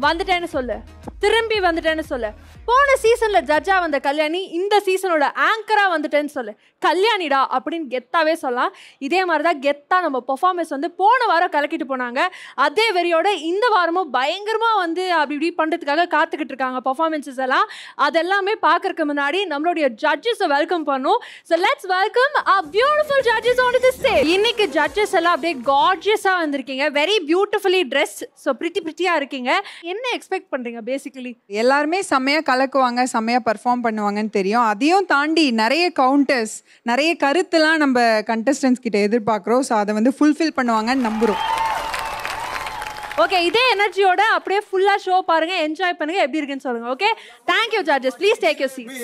வந்துட்டேன்னு சொல்லு திரும்பி வந்துட்டேன்னு சொல்லு போன சீசன்ல ஜட்ஜா வந்த கல்யாணி இந்த சீசனோட ஆங்கரா வந்துட்டேன்னு சொல்லு கல்யாணிடா அப்படின்னு கெத்தாவே சொல்லலாம் இதே மாதிரி தான் கெத்தா நம்ம பெர்ஃபார்மன்ஸ் வந்து போன வாரம் கலக்கிட்டு போனாங்க அதே வெறியோட இந்த வாரமும் பயங்கரமா வந்து அப்படி இப்படி பண்றதுக்காக காத்துக்கிட்டு இருக்காங்க பெர்ஃபார்மன்ஸஸ் எல்லாம் அதெல்லாமே பார்க்கறதுக்கு முன்னாடி நம்மளுடைய ஜட்ஜஸை வெல்கம் பண்ணும் so let's welcome a beautiful judges on the stage இன்னைக்கு ஜட்ஜஸ் எல்லாம் அப்படியே கார்ஜியஸாக வந்திருக்கீங்க very beautifully dress so pretty பிரிட்டியாக இருக்கீங்க என்ன எக்ஸ்பெக்ட் பண்றீங்க பேசிக்கலி எல்லாருமே செம்மையா கலக்குவாங்க செம்மையா பர்ஃபார்ம் பண்ணுவாங்கன்னு தெரியும் அதையும் தாண்டி நிறைய கவுண்டர்ஸ் நிறைய கருத்துலாம் நம்ம கண்டஸ்டன்ஸ் கிட்ட எதிர்பார்க்குறோம் ஸோ அதை வந்து ஃபுல்ஃபில் பண்ணுவாங்கன்னு நம்புறோம் ஓகே இதே எனர்ஜியோட அப்படியே ஃபுல்லாக ஷோ பாருங்க என்ஜாய் பண்ணுங்க எப்படி இருக்குன்னு சொல்லுங்க okay thank you judges please take you seat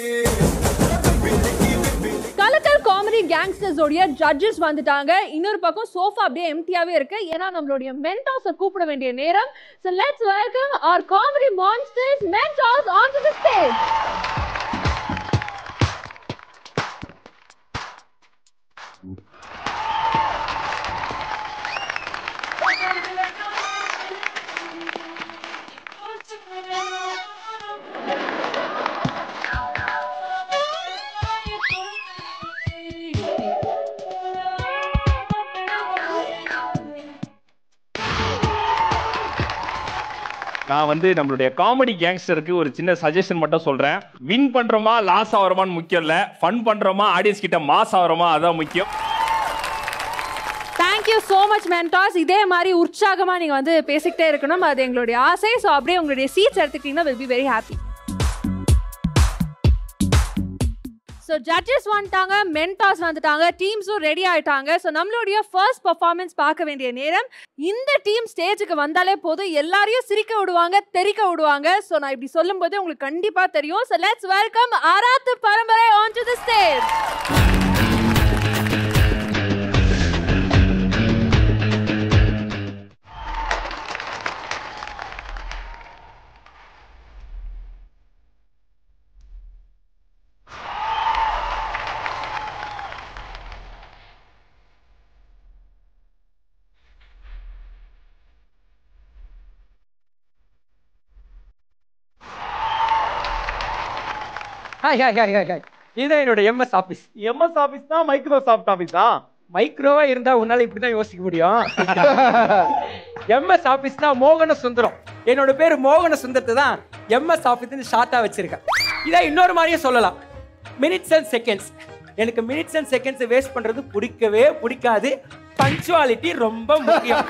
கலக்கல் காமெடி கேங்ஸ்டர்ஸோடைய ஜட்ஜஸ் வந்துட்டாங்க இன்னொரு பக்கம் சோஃபா அப்படியே எம்டியாவே இருக்கு ஏன்னா நம்மளுடைய மென்டாஸை கூப்பிட வேண்டிய நேரம் so let's welcome our comedy monsters mentors on to the stage நான் வந்து நம்மளுடைய காமெடி கேங்ஸ்டருக்கு ஒரு சின்ன சஜஷன் மட்டும் சொல்றேன் வின் பண்றோமா லாஸ் ஆகிறோமான்னு முக்கியம் இல்ல ஃபன் பண்றோமா ஆடியன்ஸ் கிட்ட மாஸ் ஆகிறோமா அதான் முக்கியம் தேங்க்யூ ஸோ மச் மென்டாஸ் இதே மாதிரி உற்சாகமா நீங்க வந்து பேசிக்கிட்டே இருக்கணும் அது எங்களுடைய ஆசை ஸோ அப்படியே உங்களுடைய சீட்ஸ் எடுத்துக்கிட்டீங்கன்னா will be very happy so judges வந்துட்டாங்க மென்டாஸ் வந்துட்டாங்க டீம்ஸும் ரெடி ஆயிட்டாங்க ஸோ நம்மளுடைய ஃபர்ஸ்ட் பர்ஃபார்மன்ஸ் பார்க்க வேண்டிய நேரம் இந்த டீம் ஸ்டேஜுக்கு வந்தாலே போதும் எல்லாரையும் சிரிக்க விடுவாங்க தெறிக்க விடுவாங்க ஸோ நான் இப்படி சொல்லும்போது உங்களுக்கு கண்டிப்பா தெரியும் so let's welcome Araathu Parambarai on to the stage hi hi hi hi hi இதுதான் என்னோட எம்எஸ் ஆஃபீஸ் எம்எஸ் ஆபீஸ் தான் மைக்ரோசாஃப்ட் ஆபீஸ் தான் மைக்ரோவா இருந்தா உன்னால இப்படி தான் யோசிக்க முடியும் எம்எஸ் ஆஃபீஸ் தான் மோகன சுந்தரம் என்னோட பேர் மோகன சுந்தரத்தை தான் எம்எஸ் ஆஃபீஸ்னு ஷார்ட்டாக வச்சிருக்கேன் இதை இன்னொரு மாதிரியே சொல்லலாம் மினிட்ஸ் அண்ட் செகண்ட்ஸ் எனக்கு மினிட்ஸ் அண்ட் செகண்ட்ஸ் வேஸ்ட் பண்றது பிடிக்கவே பிடிக்காது பங்க்சுவாலிட்டி ரொம்ப முக்கியம்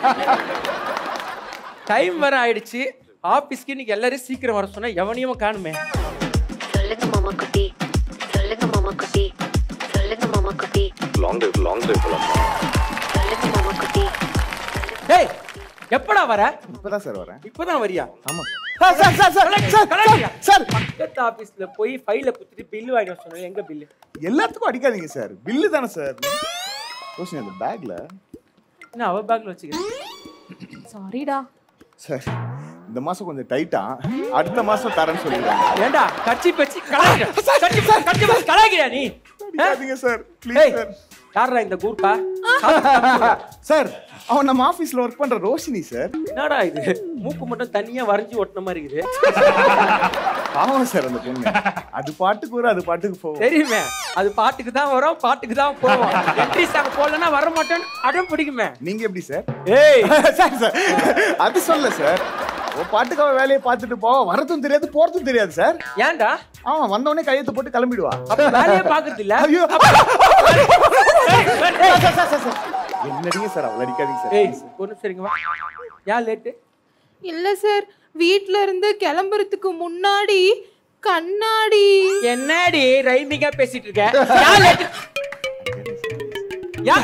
டைம் வர ஆயிடுச்சு ஆஃபீஸ்க்கு இன்னைக்கு எல்லாரும் சீக்கிரம் வர சொன்னா எவனையும் காணுமே சொல்லுங்க மாமா குட்டி சொல்லுங்க மாமா குட்டி சொல்லுங்க மாமா குட்டி லாங் டிரைவ் லாங் டிரைவ் போலாம் சொல்லுங்க மாமா குட்டி டேய் எப்படா வர இப்பதான் சார் வரேன் இப்பதான் வரியா ஆமா sir sir sir sir sir கலாய்க்கிறியா? பக்கத்து ஆபீஸ்ல போய் ஃபைல குடுத்துட்டு பில்லு வாங்கிட்டு சொன்னேன் எங்க பில்லு எல்லாத்துக்கும் அடிக்காதீங்க சார் பில்லு தானே சார் ரோஷினி அந்த பேக்ல என்ன அவ பேக்ல வச்சுக்கிறேன் சாரிடா சார் இந்த மாசம் கொஞ்சம் டைட்டா அடுத்த மாசம் தரேன்னு சொல்லிடுறாங்க ஏண்டா கட்சி பச்சி கலாய்க்கிற கட்சி பச்சி கட்சி பச்சி கலாய்க்கிறியா நீ அடிக்காதீங்க சார் ப்ளீஸ் ஏய் சார் யாரா இந்த கூர்க்கா சார் அவன் நம்ம ஆபீஸ்ல ஒர்க் பண்ற ரோஷினி சார் என்னடா இது மூக்கு மட்டும் தனியா வரைஞ்சி ஒட்டின மாதிரி இருக்குது பாவம் சார் அந்த பொண்ணு அது பாட்டுக்கு வரும் அது பாட்டுக்கு போகும் தெரியுமே அது பாட்டுக்கு தான் வரும் பாட்டுக்கு தான் போவோம் என்ட்ரி சாங் போடலன்னா வர மாட்டேன்னு அடம் பிடிக்குமே நீங்க எப்படி சார் ஏய் சார் சார் அது சொல்ல சார் உன் பாட்டுக்கு அவன் வேலையை பார்த்துட்டு போ வரதும் தெரியாது போறதும் தெரியாது சார் ஏன்டா அவன் வந்தவொடனே கையெழுத்து போட்டு கிளம்பிடுவா அப்ப வேலையே பாக்குறது இல்ல ஐயோ ஏய், ஏய், சார், சார், சார், சார். என்னடிங்க சார் அவளை அடிக்காதீங்க சார் ஏய் please. ஒரு நிமிஷம் இருங்க வா ஏன் லேட்டு இல்ல சார் வீட்ல இருந்து கிளம்புறதுக்கு முன்னாடி கண்ணாடி என்னடி ரைமிங்கா பேசிட்டு இருக்க ஏன் late? ஏன்?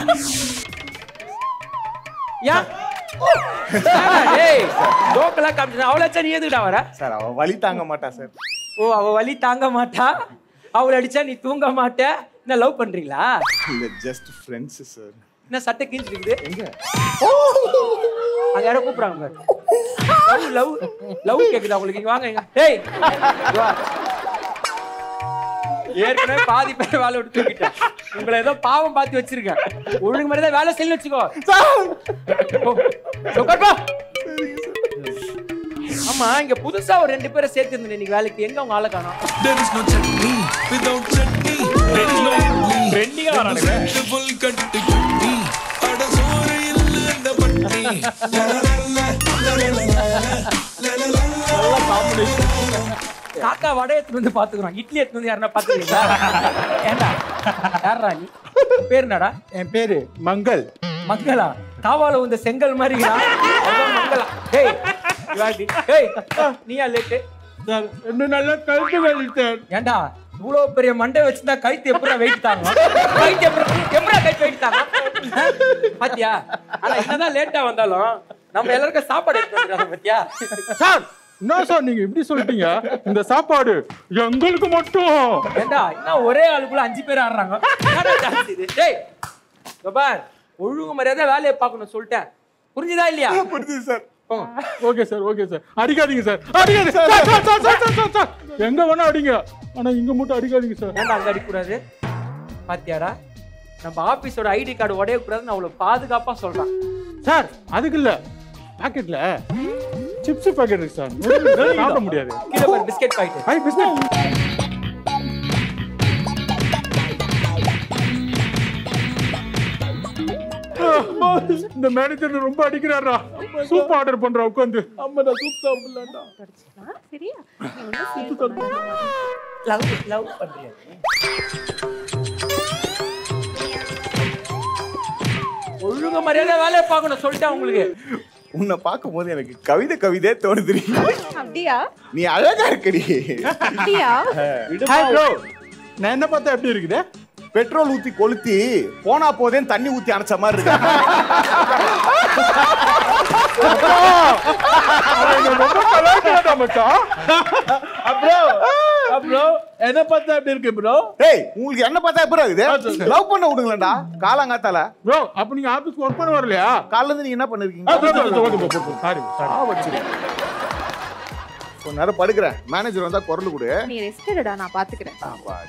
ஏன்? என்னடா டேய், ஜோக்கெல்லாம் காமிச்சு அவளை நீ எதுக்குடா வர சார் அவ வழி தாங்க மாட்டா சார் ஓ அவ வலி தாங்க மாட்டா அவளை அடிச்சா நீ தூங்க மாட்ட என்ன லவ் பண்றீங்களா இல்ல ஜஸ்ட் ஃப்ரெண்ட்ஸ் சார் என்ன சட்டை கீழ்ச்சி இருக்குது எங்க அங்க யாரோ கூப்பிடுறாங்க லவ் லவ் லவ் கேக்குதா உங்களுக்கு இங்க வாங்க இங்க டேய் இங்க வா. ஏற்கனவே பாதி பேர் வேலை விட்டு தூக்கிட்டேன் உங்களை ஏதோ பாவம் பார்த்து வச்சிருக்கேன் ஒழுங்கு மாதிரி தான் வேலை செய்யணும் வச்சுக்கோ போ. உட்கார் போ. ஆமா இங்க புதுசா ஒரு ரெண்டு பேரை சேர்த்து இருந்தேன் இன்னைக்கு வேலைக்கு எங்க உங்க ஆளை காணோம் There is no chutney without chutney. There is no idli. ட்ரெண்டிங்கா வரானுங்க full cut chutney. அட சோறு இல்ல அந்த பட்னி. La la la la, la la la la, la la la la. காக்கா வடை எடுத்துட்டு வந்து பாத்துக்கிறோம் இட்லி எடுத்துட்டு வந்து யாருன்னா பாத்துக்கிறீங்களா ஏண்டா யாரா நீ பேர் என்னடா என் பேரு மங்கள் மங்களா காவால இந்த செங்கல் மாதிரி இருக்கிறான். அதான் மங்களா டேய் இவாடி. டேய் நீயா லேட்டு சார் ரெண்டு நல்லா கழுத்து வலி சார் ஏண்டா இவ்வளவு பெரிய மண்டை வச்சிருந்தா கைத்து எப்படா வெயிட் தாங்க கைத்து எப்படி எப்படா கைத்து வெயிட் தாங்க ஆ? பாத்தியா ஆனா என்னதான் லேட்டா வந்தாலும் நம்ம எல்லாருக்கும் சாப்பாடு எடுத்து வந்துடுறாங்க பாத்தியா சார் என்ன சார் நீங்க இப்படி சொல்லிட்டீங்க இந்த சாப்பாடு எங்களுக்கு மட்டும் ஏண்டா என்ன ஒரே ஆளுக்குள்ள அஞ்சு பேர் ஆடுறாங்க என்னடா dance இது? டேய் இதோ பார் ஒழுங்கு மரியாதை வேலையை பார்க்கணும் சொல்லிட்டேன் புரிஞ்சுதா இல்லையா புரிஞ்சுது சார் போங்க. ஓகே சார் ஓகே சார் அடிக்காதீங்க சார் அடிக்காதீங்க sir sir, sir, sir, sir, sir, sir. எங்க வேணா அடிங்க ஆனா இங்க மட்டும் அடிக்காதீங்க சார் ஏன்டா அங்க அடிக்கக்கூடாது பாத்தியாடா நம்ம ஆபீஸோட ஐடி கார்டு உடையக்கூடாதுன்னு அவ்வளவு பாதுகாப்பா சொல்றான் சார் அதுக்கு இல்ல பாக்கெட்ல சிப்ஸ் பாக்கெட் இருக்கு சார் சாப்பிட முடியாது கீழே பாரு பிஸ்கெட் பாக்கெட் ஐ பிஸ்னஸ் இந்த மேனேஜர் ரொம்ப அடிக்கிறாரா சூப் ஆர்டர் பண்றா உட்காந்து அம்மா நான் சூப் சாப்பிடலாம்டா சரியா லவ் லவ் பண்றியா ஒழுங்கு மரியாதை வேலையை பார்க்கணும் சொல்லிட்டேன் உங்களுக்கு உன்னை பார்க்கும்போது எனக்கு கவிதை கவிதையே தோணுது அப்படியா நீ அழகா இருக்கடி அப்படியா ஹாய் ப்ரோ நான் என்ன பார்த்தா எப்படி இருக்குது பெட்ரோல் ஊத்தி கொளுத்தி போனா போதேன்னு தண்ணி ஊத்தி அணைச்ச மாதிரி இருக்கு ரொம்ப கலாய்க்கிறா மச்சான் ப்ரோ ப்ரோ என்ன பார்த்தா எப்படி இருக்கு ப்ரோ டேய் உங்களுக்கு என்ன பார்த்தா எப்படி இருக்குது லவ் பண்ண விடுங்களேன்டா காலாங்காத்தால ப்ரோ அப்ப நீங்க ஆபீஸ் ஒர்க் பண்ண வரலையா காலைல இருந்து நீங்க என்ன பண்ணிருக்கீங்க சாரி சாரி கொஞ்ச நேரம் படுக்கிறேன் மேனேஜர் வந்தா குரல் கொடு நீ ரெஸ்ட் எடுடா நான் பாத்துக்கிறேன்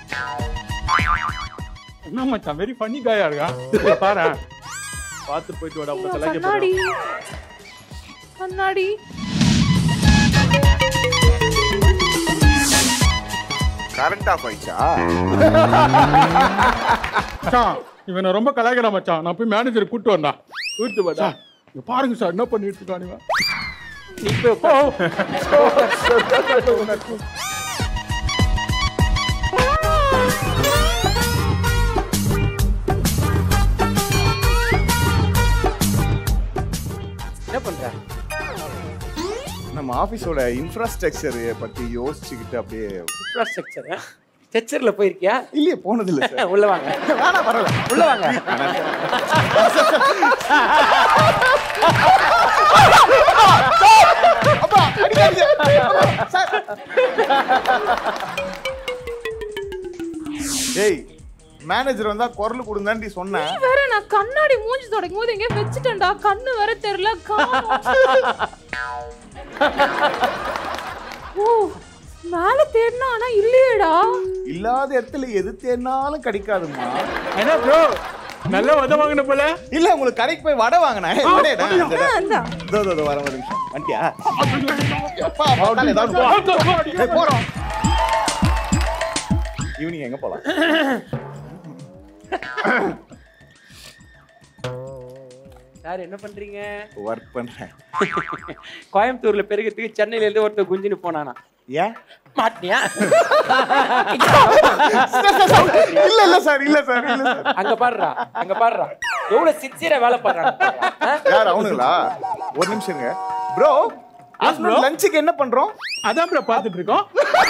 என்ன மச்சான் வெரி ஃபன்னி காயா இருக்கா பாரு பார்த்து போயிட்டு வாடா உங்க கலாய்க்க கண்ணாடி போறோம் கண்ணாடி கரண்ட் ஆஃப் ஆயிடுச்சா மச்சான் இவனை ரொம்ப கலாய்க்கிறா மச்சான் நான் போய் மேனேஜர் கூட்டு வந்தா கூட்டு வாடா இங்க பாருங்க சார் என்ன பண்ணிட்டு இருக்கான் இவன் நீ போய் உட்காரு. என்ன பண்ற நம்ம ஆபீஸோட இன்ஃப்ராஸ்ட்ரக்சர் பத்தி யோசிச்சுக்கிட்டு அப்படியே இன்ஃப்ராஸ்ட்ரக்சர் ஸ்ட்ரெச்சர்ல போயிருக்கியா இல்லையே போனது இல்ல சார் உள்ள வாங்க வேணா பரவாயில்ல உள்ள வாங்க அப்பா அடிக்காதீங்க சார் டேய் மேனேஜர் வந்தா குரல் கொடுங்கன்னு சொன்னேன் வேற நான் கண்ணாடி மூஞ்சி தொடக்கும் போது எங்கேயோ வச்சுட்டேன்டா கண்ணு வேற தெரியல காணோம். ஓ மேல தேடினா ஆனா இல்லையேடா இல்லாத இடத்துல எது தேடினாலும் கிடைக்காதுமா என்ன ப்ரோ நல்ல வத வாங்கின போல இல்ல உங்களுக்கு கடைக்கு போய் வடை வாங்கினேன் ஏய், வடையடா, இந்த ஆ, வடை. இந்தா. இதோ, இதோ, இதோ, வரேன், ஒரு நிமிஷம். வந்துட்டியா? அப்பா, பார்த்தாலே ஏதாவது போ. ஏய், போறோம். ஈவினிங் எங்க போலாம் சார் என்ன பண்றீங்க ஒர்க் பண்றேன் கோயம்புத்தூர்ல பெருகிறதுக்கு சென்னையில இருந்து ஒருத்தர் குஞ்சின்னு போனானா ஏன் மாட்டியா இல்ல இல்ல சார் இல்ல சார் இல்ல சார் அங்க பாடுறா அங்க பாடுறா எவ்வளவு சின்சியரா வேலை பாடுறாங்க யார் அவனுங்களா ஒரு நிமிஷம் இருங்க ப்ரோ ஆஃப்டர்நூன் லஞ்சுக்கு என்ன பண்றோம் அதான் ப்ரோ பார்த்துட்டு இருக்கோம்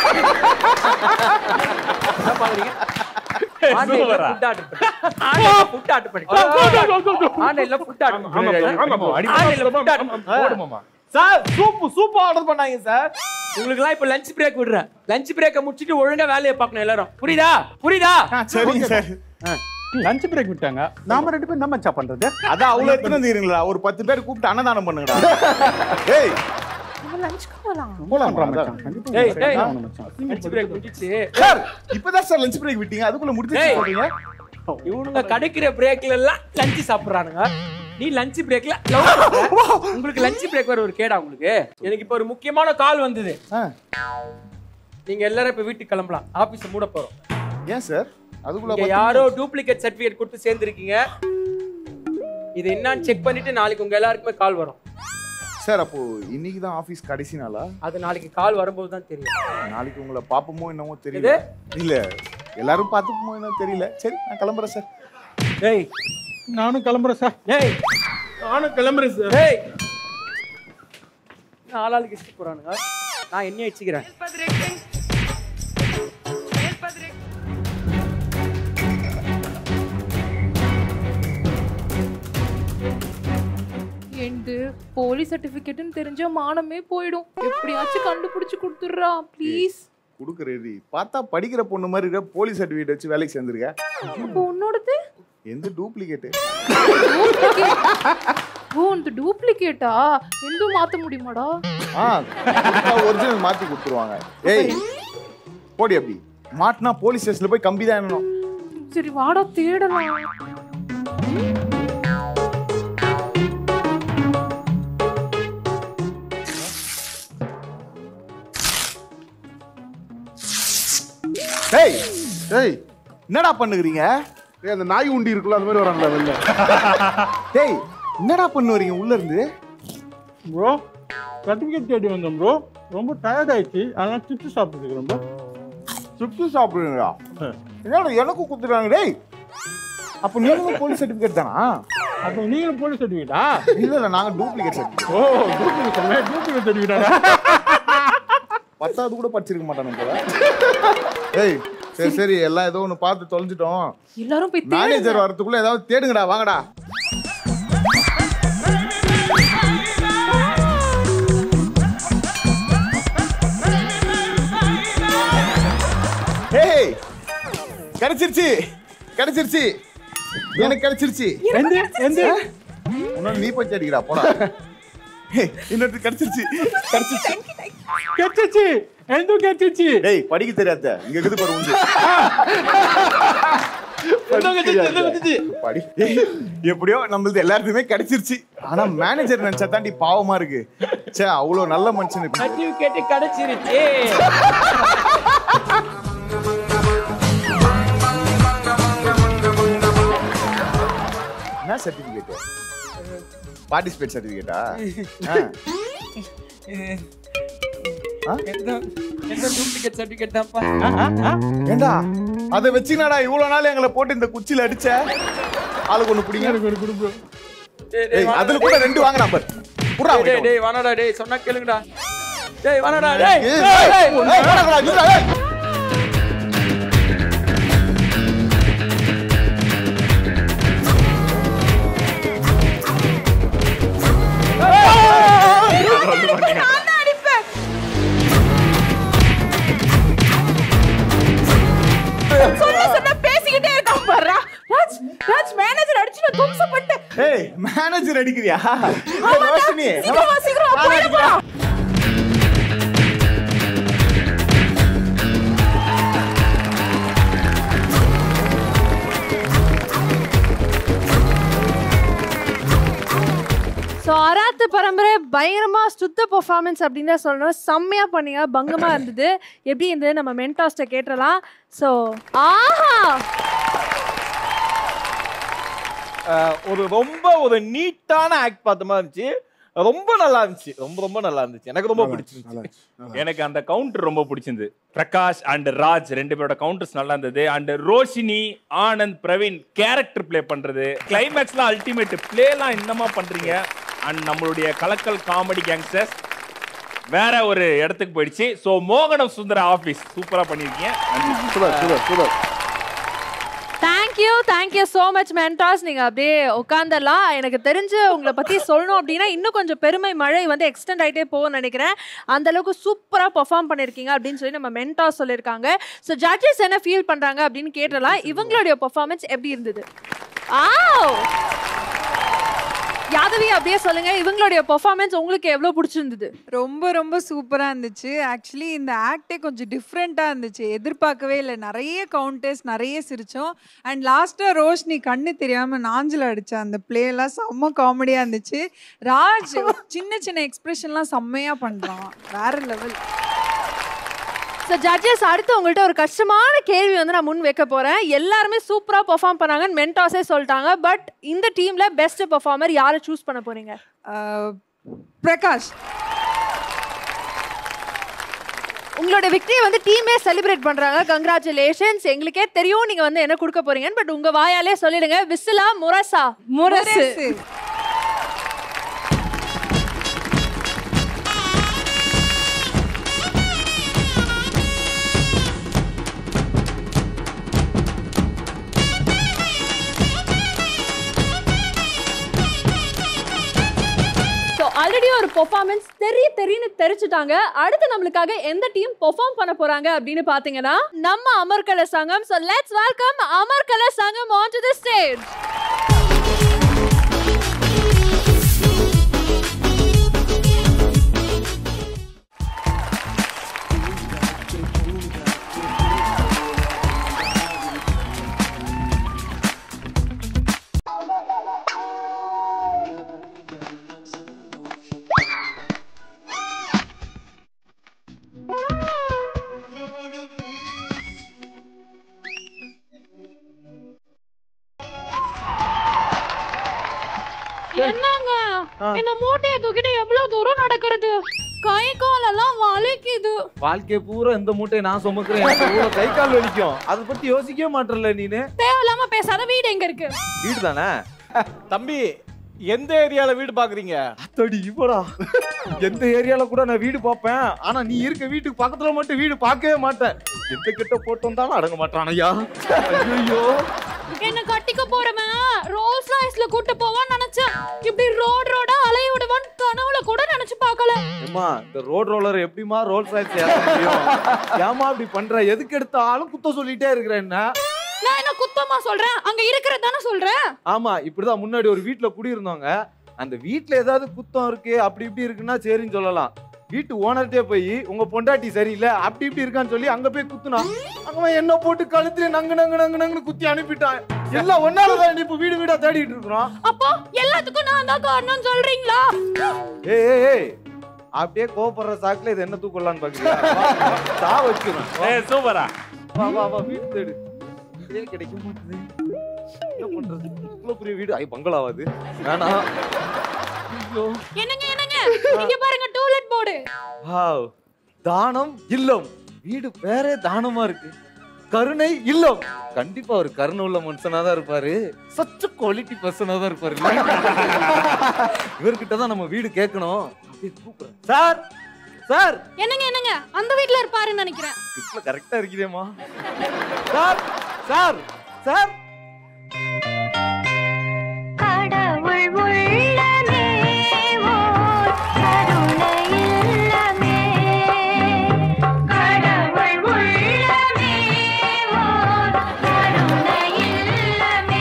என்ன பாக்குறீங்க ஆன்லைன்ல ஃபுட் ஆர்டர் பண்ணி ஃபுட் ஆர்டர் பண்ணி ஆன்லைன்ல ஃபுட் ஆர்டர் பண்ணி ஆன்லைன்ல food order sir soup soup order பண்ணாங்க சார் உங்களுக்குலாம் இப்ப லஞ்ச் பிரேக் விடுறேன் லஞ்ச் பிரேக்கை முடிச்சிட்டு ஒழுங்கா வேலையை பார்க்கணும் எல்லாரும் புரியுதா புரியுதா சரிங்க சார் லஞ்ச் பிரேக் விட்டாங்க நாம ரெண்டு பேரும் என்ன மச்சான் பண்றது அதான் அவ்வளவு எடுத்துட்டு வந்துருங்களா ஒரு பத்து பேர் கூப்பிட்டு அன்னதானம் பண்ணுங்கடா ஏய் நம்ம லஞ்சுக்கு போலாம் போலாம் மச்சான் கண்டிப்பா டேய் டேய் ஆகணும் மச்சான். லஞ்ச் பிரேக் முடிஞ்சிச்சு சார் இப்பதான் சார் லஞ்ச் பிரேக் விட்டீங்க அதுக்குள்ள முடிச்சு ஏய். சொல்றீங்க இவனுங்க கிடைக்கிற பிரேக்ல எல்லாம் லஞ்ச் சாப்பிடுறானுங்க நீ லஞ்ச் பிரேக்ல உங்களுக்கு லஞ்ச் பிரேக் வர ஒரு கேடா உங்களுக்கு எனக்கு இப்போ ஒரு முக்கியமான கால் வந்தது நீங்க எல்லாரும் இப்ப வீட்டுக்கு கிளம்பலாம் ஆபீஸ் மூட போறோம் ஏன் சார் அதுக்குள்ள இங்க யாரோ டூப்ளிகேட் சர்டிபிகேட் கொடுத்து சேர்ந்திருக்கீங்க இது என்னன்னு செக் பண்ணிட்டு நாளைக்கு உங்க எல்லாருக்குமே கால் வரும் சார் அப்போ இன்னைக்கு தான் ஆபீஸ் கடைசி நாளா அது நாளைக்கு கால் வரும்போது தான் தெரியும் நாளைக்கு உங்களை பாப்போமோ என்னமோ தெரியல இல்ல எல்லாரும் பார்த்துப்போமோ என்னமோ தெரியல சரி நான் கிளம்புறேன் சார் டேய் நானும் கிளம்புறேன் சார் டேய் நானும் கிளம்புறேன் சார் டேய் ஆளாளுக்கு இஷ்ட போறானுங்க நான் என்ன வச்சுக்கிறேன் எண்டு போலீஸ் சர்டிபிகேட்னு தெரிஞ்சா மானமே போயிடும் எப்படியாச்சும் கண்டுபிடிச்சு கொடுத்துடுறா ப்ளீஸ் குடுக்குறது பார்த்தா படிக்கிற பொண்ணு மாதிரி இருக்க போலீஸ் சர்டிஃபிகேட் வச்சு வேலைக்கு சேர்ந்துருக்க அப்போ உன்னோடது எந்த டூப்ளிகேட்டு ஓ இந்த டூப்ளிகேட்டா எந்த மாத்த முடியுமாடா ஆ ஒரிஜினல் மாத்தி கொடுத்துருவாங்க ஏய் போடி அப்படி மாட்டினா போலீஸ் ஸ்டேஷன்ல போய் கம்பி தான் என்னணும் சரி வாடா தேடலாம் டேய் டேய் என்னடா பண்ணுகிறீங்க டேய் அந்த நாய் உண்டி இருக்குல்ல அந்த மாதிரி வராங்களா வெளில டேய் என்னடா பண்ணுவீங்க உள்ள இருந்து ப்ரோ சர்டிஃபிகேட் தேடி வந்தோம் ப்ரோ ரொம்ப டயர்ட் ஆயிடுச்சு அதனால சிப்ஸ் சாப்பிட்டுருக்கிறோம் ப்ரோ சிப்ஸ் சாப்பிடுறீங்களா என்னடா எனக்கு குத்துறாங்க டேய் அப்போ நீங்களும் போலீஸ் சர்டிஃபிகேட் தானா அப்போ நீங்களும் போலீஸ் சர்டிஃபிகேட்டா இல்ல இல்ல நாங்க duplicate certificate oh duplicate duplicate சர்டிஃபிகேட்டா பத்தாவது கூட படிச்சிருக்க மாட்டானு போல ஏய் சரி சரி எல்லாம் ஏதோ ஒன்று பார்த்து தொலைஞ்சிட்டோம் எல்லாரும் போய் மேனேஜர் தேடுங்க வரதுக்குள்ள ஏதாவது தேடுங்கடா வாங்கடா ஏய் கிடைச்சிருச்சு கிடைச்சிருச்சு எனக்கு கிடைச்சிருச்சு எந்த எந்த உன்னால நீ போய் தேடிக்கடா போடா ஏய், இன்னொருத்தர் கிடைச்சிருச்சு கிடைச்சிருச்சு கெச்சிச்சு எந்த கெச்சிச்சு டேய் படிக்க தெரியாத இங்க இருக்குது பாரு உண்டு படி ஏய், எப்படியோ நம்மளது எல்லாருக்குமே கிடைச்சிருச்சு ஆனா மேனேஜர் நினைச்சா தாண்டி பாவமா இருக்கு ச்சே அவ்வளவு நல்ல மனுஷன் இப்படி. சர்டிபிகேட் கிடைச்சிருச்சு என்ன சர்டிபிகேட் பார்ட்டிசிபேட் சர்டிபிகேட்டா எந்த எந்த டூப்ளிகேட் சர்டிபிகேட் தான்ப்பா ஏண்டா அதை வச்சுனாடா இவ்வளவு நாள் எங்களை போட்டு இந்த குச்சியில அடிச்ச ஆளுக்கு ஒண்ணு பிடிங்க எனக்கு ஒரு குடும்பம் டேய், டேய், ஏய், வாடா, அதுல டேய். கூட ரெண்டு வாங்கினா பாரு புறா டேய், டேய், டேய், வாடா, டேய், சொன்னா கேளுங்கடா. டேய், வாடா, டேய். ஏய், டேய், ஏய், டேய், ஏய், போடாதடா, இருடா, ஏய். சொல்ல சொன்னா பேசிக்கிட்டே இருக்கான் பாருடா ராஜ் ராஜ் மேனேஜர் அடிச்சு நான் தும்சம் பண்ணிட்டேன் ஏய் மேனேஜர் அடிக்கிறியா ஏய், ஆமாடா. ரோஷினி சீக்கிரம் வா, சீக்கிரம் வா, போயிட போறோம். ஸோ அராத்து பரம்பரை பயங்கரமா சுத்த பெர்ஃபார்மன்ஸ் அப்படின்னு தான் சொல்லணும் செம்மையா பண்ணீங்க பங்கமா இருந்தது எப்படி இருந்தது நம்ம மென்டாஸ்ட்டை கேட்டலாம் ஸோ ஆஹா அஹ், ஒரு ரொம்ப ஒரு நீட்டான ஆக்ட் பார்த்த மாதிரி இருந்துச்சு ரொம்ப நல்லா இருந்துச்சு ரொம்ப ரொம்ப நல்லா இருந்துச்சு எனக்கு ரொம்ப பிடிச்சிருந்துச்சு எனக்கு அந்த கவுண்டர் ரொம்ப பிடிச்சிருந்தது பிரகாஷ் அண்ட் ராஜ் ரெண்டு பேரோட கவுண்டர்ஸ் நல்லா இருந்தது and Roshini Anand Praveen character play பண்றது கிளைமேக்ஸ்லாம் அல்டிமேட் ப்ளேலாம் என்னமா பண்றீங்க அண்ட் நம்மளுடைய கலக்கல் காமெடி கேங்ஸ்டர்ஸ் வேற ஒரு இடத்துக்கு போயிடுச்சு ஸோ மோகனம் சுந்தர ஆஃபீஸ் சூப்பரா பண்ணிருக்கீங்க super super super thank you thank you so much mentors நீங்கள் அப்படியே உட்காந்துடலாம் எனக்கு தெரிஞ்சு உங்களை பற்றி சொல்லணும் அப்படின்னா இன்னும் கொஞ்சம் பெருமை மழை வந்து எக்ஸ்டெண்ட் ஆகிட்டே போகும்னு நினைக்கிறேன் அந்த அளவுக்கு சூப்பராக பெர்ஃபார்ம் பண்ணியிருக்கீங்க அப்படின்னு சொல்லி நம்ம மென்டாஸ் சொல்லியிருக்காங்க ஸோ ஜட்ஜஸ் என்ன ஃபீல் பண்ணுறாங்க அப்படின்னு கேட்டலாம் இவங்களுடைய பெர்ஃபார்மன்ஸ் எப்படி இருந்தது ஆ யாதவி அப்படியே சொல்லுங்க இவங்களுடைய பெர்ஃபார்மன்ஸ் உங்களுக்கு எவ்வளவு பிடிச்சிருந்தது ரொம்ப ரொம்ப சூப்பராக இருந்துச்சு ஆக்சுவலி இந்த ஆக்டே கொஞ்சம் டிஃப்ரெண்ட்டாக இருந்துச்சு எதிர்பார்க்கவே இல்லை நிறைய கவுண்டர்ஸ் நிறைய சிரிச்சோம் அண்ட் லாஸ்ட்டாக ரோஷினி கண்ணு தெரியாமல் நாஞ்சில் அடிச்ச அந்த பிளேலாம் செம்ம காமெடியாக இருந்துச்சு ராஜ் சின்ன சின்ன எக்ஸ்பிரஷன்லாம் செம்மையாக பண்ணுறான் வேற லெவல் ஸோ ஜட்ஜஸ் அடுத்து உங்கள்கிட்ட ஒரு கஷ்டமான கேள்வி வந்து நான் முன் வைக்க போறேன் எல்லாருமே சூப்பரா பெர்ஃபார்ம் பண்ணாங்கன்னு மென்டாஸே சொல்லிட்டாங்க பட் இந்த டீம்ல பெஸ்ட் பெர்ஃபார்மர் யாரை சூஸ் பண்ண போறீங்க பிரகாஷ் உங்களோட விக்டரியை வந்து டீமே செலிப்ரேட் பண்றாங்க கங்க்ராச்சுலேஷன்ஸ் எங்களுக்கே தெரியும் நீங்க வந்து என்ன கொடுக்க போறீங்கன்னு பட் உங்க வாயாலே சொல்லிடுங்க விசிலா முரசா முரசு ஸோ ஆல்ரெடி ஒரு பெர்ஃபார்மன்ஸ் தெரிய தெரியுன்னு தெரிச்சுட்டாங்க அடுத்து நம்மளுக்காக எந்த டீம் பெர்ஃபார்ம் பண்ண போறாங்க அப்படின்னு பாத்தீங்கன்னா நம்ம அமர்கல சங்கம் ஸோ லெட்ஸ் வெல்கம் அமர்கல சங்கம் ஆன் டு தி ஸ்டேஜ் என்னங்க இந்த மூட்டையை தூக்கிட்டு எவ்வளவு தூரம் நடக்கிறது கை காலெல்லாம் வலிக்குது வாழ்க்கை பூரா இந்த மூட்டையை நான் சுமக்கிறேன் எனக்கு இவ்வளவு கை கால் வலிக்கும் அதை பத்தி யோசிக்கவே மாட்டல நீனு தேவையில்லாம பேசாத வீடு எங்க இருக்கு வீடு தானே தம்பி எந்த ஏரியால வீடு பாக்குறீங்க அத்தடி இவடா எந்த ஏரியால கூட நான் வீடு பார்ப்பேன் ஆனா நீ இருக்க வீட்டுக்கு பக்கத்துல மட்டும் வீடு பார்க்கவே மாட்டேன் எந்த கிட்ட போட்டு வந்தாலும் அடங்க மாட்டான் ஐயா ஐயோ என்ன கட்டிக்க போறவன் ரோல்ஸ் ராய்ஸ்ல கூட்டு போவான்னு நினைச்சேன் இப்படி ரோட் ரோடா அலைய விடுவான் கனவுல கூட நினைச்சு பார்க்கல ஏமா இந்த ரோட் ரோலர் எப்படிமா ரோல் சாய்ஸ் ஏற முடியும் ஏமா அப்படி பண்ற எதுக்கு எடுத்தாலும் குத்த சொல்லிட்டே இருக்கிற என்ன நான் என்ன குத்தமா சொல்றேன் அங்க இருக்கிறது தானே சொல்றேன் ஆமா இப்படிதான் முன்னாடி ஒரு வீட்ல குடியிருந்தவங்க அந்த வீட்ல ஏதாவது குத்தம் இருக்கு அப்படி இப்படி இருக்குன்னா சரின்னு சொல்லலாம் வீட்டு ஓனர்கிட்டே போய் உங்க பொண்டாட்டி சரியில்லை அப்படி இப்படி இருக்கான்னு சொல்லி அங்க போய் குத்துனா அங்க என்ன போட்டு கழுத்துல நங்கு நங்கு நங்கு நங்குன்னு குத்தி அனுப்பிட்டான் எல்லாம் ஒன்னாலதான் இப்ப வீடு வீடா தேடிட்டு இருக்கிறோம் அப்போ எல்லாத்துக்கும் நான் தான் காரணம் சொல்றீங்களா ஏய் ஏய், ஏய் அப்படியே கோபப்படுற சாக்குல இது என்ன தூக்கலான்னு பாக்குறியா வா, வா, தா வச்சிரும் ஏய் சூப்பரா வா வா வா வீடு தேடு வீடே கிடைக்க மாட்டுது என்ன பண்றது இவ்வளவு பெரிய வீடு ஐ பங்களாவாது வேணாம் ஐயோ என்னங்க என்னங்க இங்க பாருங்க டூலெட் போர்டு வாவ் தானம் இல்லம் வீடு பேரே தானமா இருக்கு கருணை இல்லம் கண்டிப்பா ஒரு கருணை உள்ள மனுஷனா தான் இருப்பாரு சச்ச குவாலிட்டி பர்சனா தான் இருப்பாரு இவர்கிட்ட தான் நம்ம வீடு கேட்கணும் அப்படியே கூப்பிடுறேன் சார் சார் என்னங்க என்னங்க அந்த வீட்ல இருப்பாருன்னு நினைக்கிறேன் இப்ப கரெக்டா இருக்கிறேமா சார் சார் சார் கடவுள் உள்ளமே ஓர் கருணை இல்லமே கடவுள் உள்ளமே ஓர் கருணை இல்லமே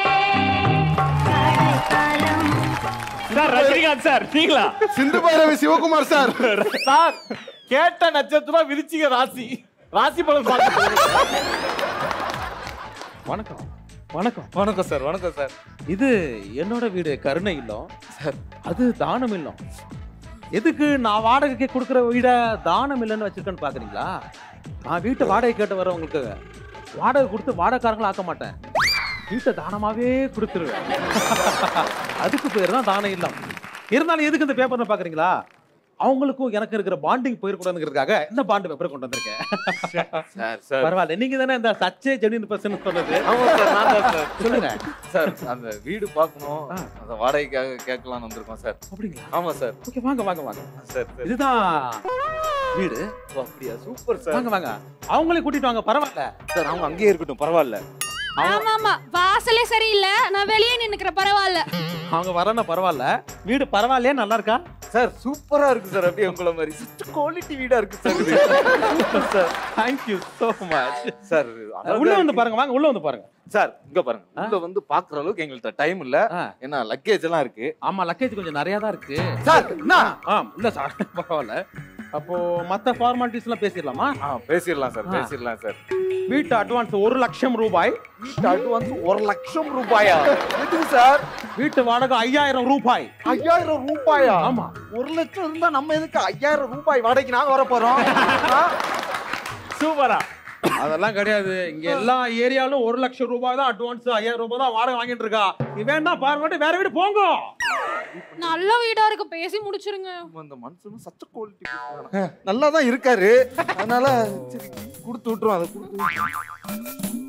கடைக்காலம் சார் ரஜினிகாந்த் சார் நீங்களா சிந்து பைரவி சிவகுமார் சார் சார் கேட்ட நட்சத்திரம் விருச்சிக ராசி ராசி பலன் பார்த்து வணக்கம் வணக்கம் வணக்கம் சார் வணக்கம் சார் இது என்னோட வீடு கருணை இல்லம் சார் அது தானம் இல்லம் எதுக்கு நான் வாடகைக்கு கொடுக்குற வீட தானம் இல்லைன்னு வச்சிருக்கேன்னு பாக்குறீங்களா நான் வீட்டை வாடகை கேட்டு வரவங்களுக்கு வாடகை கொடுத்து வாடகைக்காரங்களும் ஆக்க மாட்டேன் வீட்டை தானமாவே கொடுத்துருவேன் அதுக்கு பேர் தான் தானம் இல்லம் இருந்தாலும் எதுக்கு இந்த பேப்பர்ல பாக்குறீங்களா அவங்களுக்கும் எனக்கு இருக்கிற பாண்டிங் போயிருக்கூடாதுங்கிறதுக்காக இந்த பாண்டு பேப்பரை கொண்டு வந்திருக்கேன் சார் சார் பரவாயில்ல நீங்க தானே இந்த சச்சே ஜெனின் பர்சன் சொன்னது ஆமா சார் நான் தான் சார் சொல்லுங்க சார் அந்த வீடு பார்க்கணும் அந்த வாடகைக்காக கேட்கலாம்னு வந்திருக்கோம் சார் அப்படிங்களா ஆமா சார் ஓகே வாங்க வாங்க வாங்க சார் சார் இதுதான் வீடு ஓ, அப்படியா சூப்பர் சார் வாங்க வாங்க அவங்களே கூட்டிட்டு வாங்க பரவாயில்ல சார் அவங்க அங்கேயே இருக்கட்டும் பரவாயில்ல ஆமா ஆமா வாசலே சரியில்லை நான் வெளியே நின்னுக்கிற பரவாயில்ல அவங்க வரனா பரவாயில்ல வீடு பரவாயில்லையா நல்லா இருக்கா சார் சூப்பரா இருக்கு சார் அப்படியே உங்கள மாதிரி சுத்த குவாலிட்டி வீடா இருக்கு சார் இது sir thank you so much sir உள்ள வந்து பாருங்க வாங்க உள்ள வந்து பாருங்க சார் இங்க பாருங்க உள்ள வந்து பாக்குற அளவுக்கு எங்கள்ட்ட டைம் இல்ல ஏன்னா லக்கேஜ் எல்லாம் இருக்கு ஆமா லக்கேஜ் கொஞ்சம் நிறைய தான் இருக்கு சார் என்ன ஆ இல்ல சார் பரவாயில்ல அப்போ மத்த ஃபார்மாலிட்டிஸ் எல்லாம் பேசிடலாமா ஆ பேசிடலாம் சார் பேசிடலாம் சார் வீட்டு அட்வான்ஸ் ஒரு லட்சம் ரூபாய் வீட்டு அட்வான்ஸ் ஒரு லட்சம் ரூபாயா எதுக்கு சார் வீட்டு வாடகை ஐயாயிரம் ரூபாய் ஐயாயிரம் ரூபாயா ஆமா ஒரு லட்சம் இருந்தா நம்ம எதுக்கு ஐயாயிரம் ரூபாய் வாடகைக்கு நாங்க வர போறோம் ஆ? சூப்பரா அதெல்லாம் கிடையாது இங்க எல்லா ஏரியாலும் ஒரு லட்சம் ரூபாய் தான் அட்வான்ஸ் ஐயாயிரம் ரூபாய் தான் வாடகை வாங்கிட்டு இருக்கா நீ வேண்டாம் பாருங்க வேற வீடு போங்க நல்ல வீடா இருக்கு பேசி முடிச்சிருங்க அந்த மனுஷனும் சச்ச குவாலிட்டி நல்லா தான் இருக்காரு அதனால சரி கொடுத்து விட்டுரும் அதை கொடுத்து விட்டுரும்.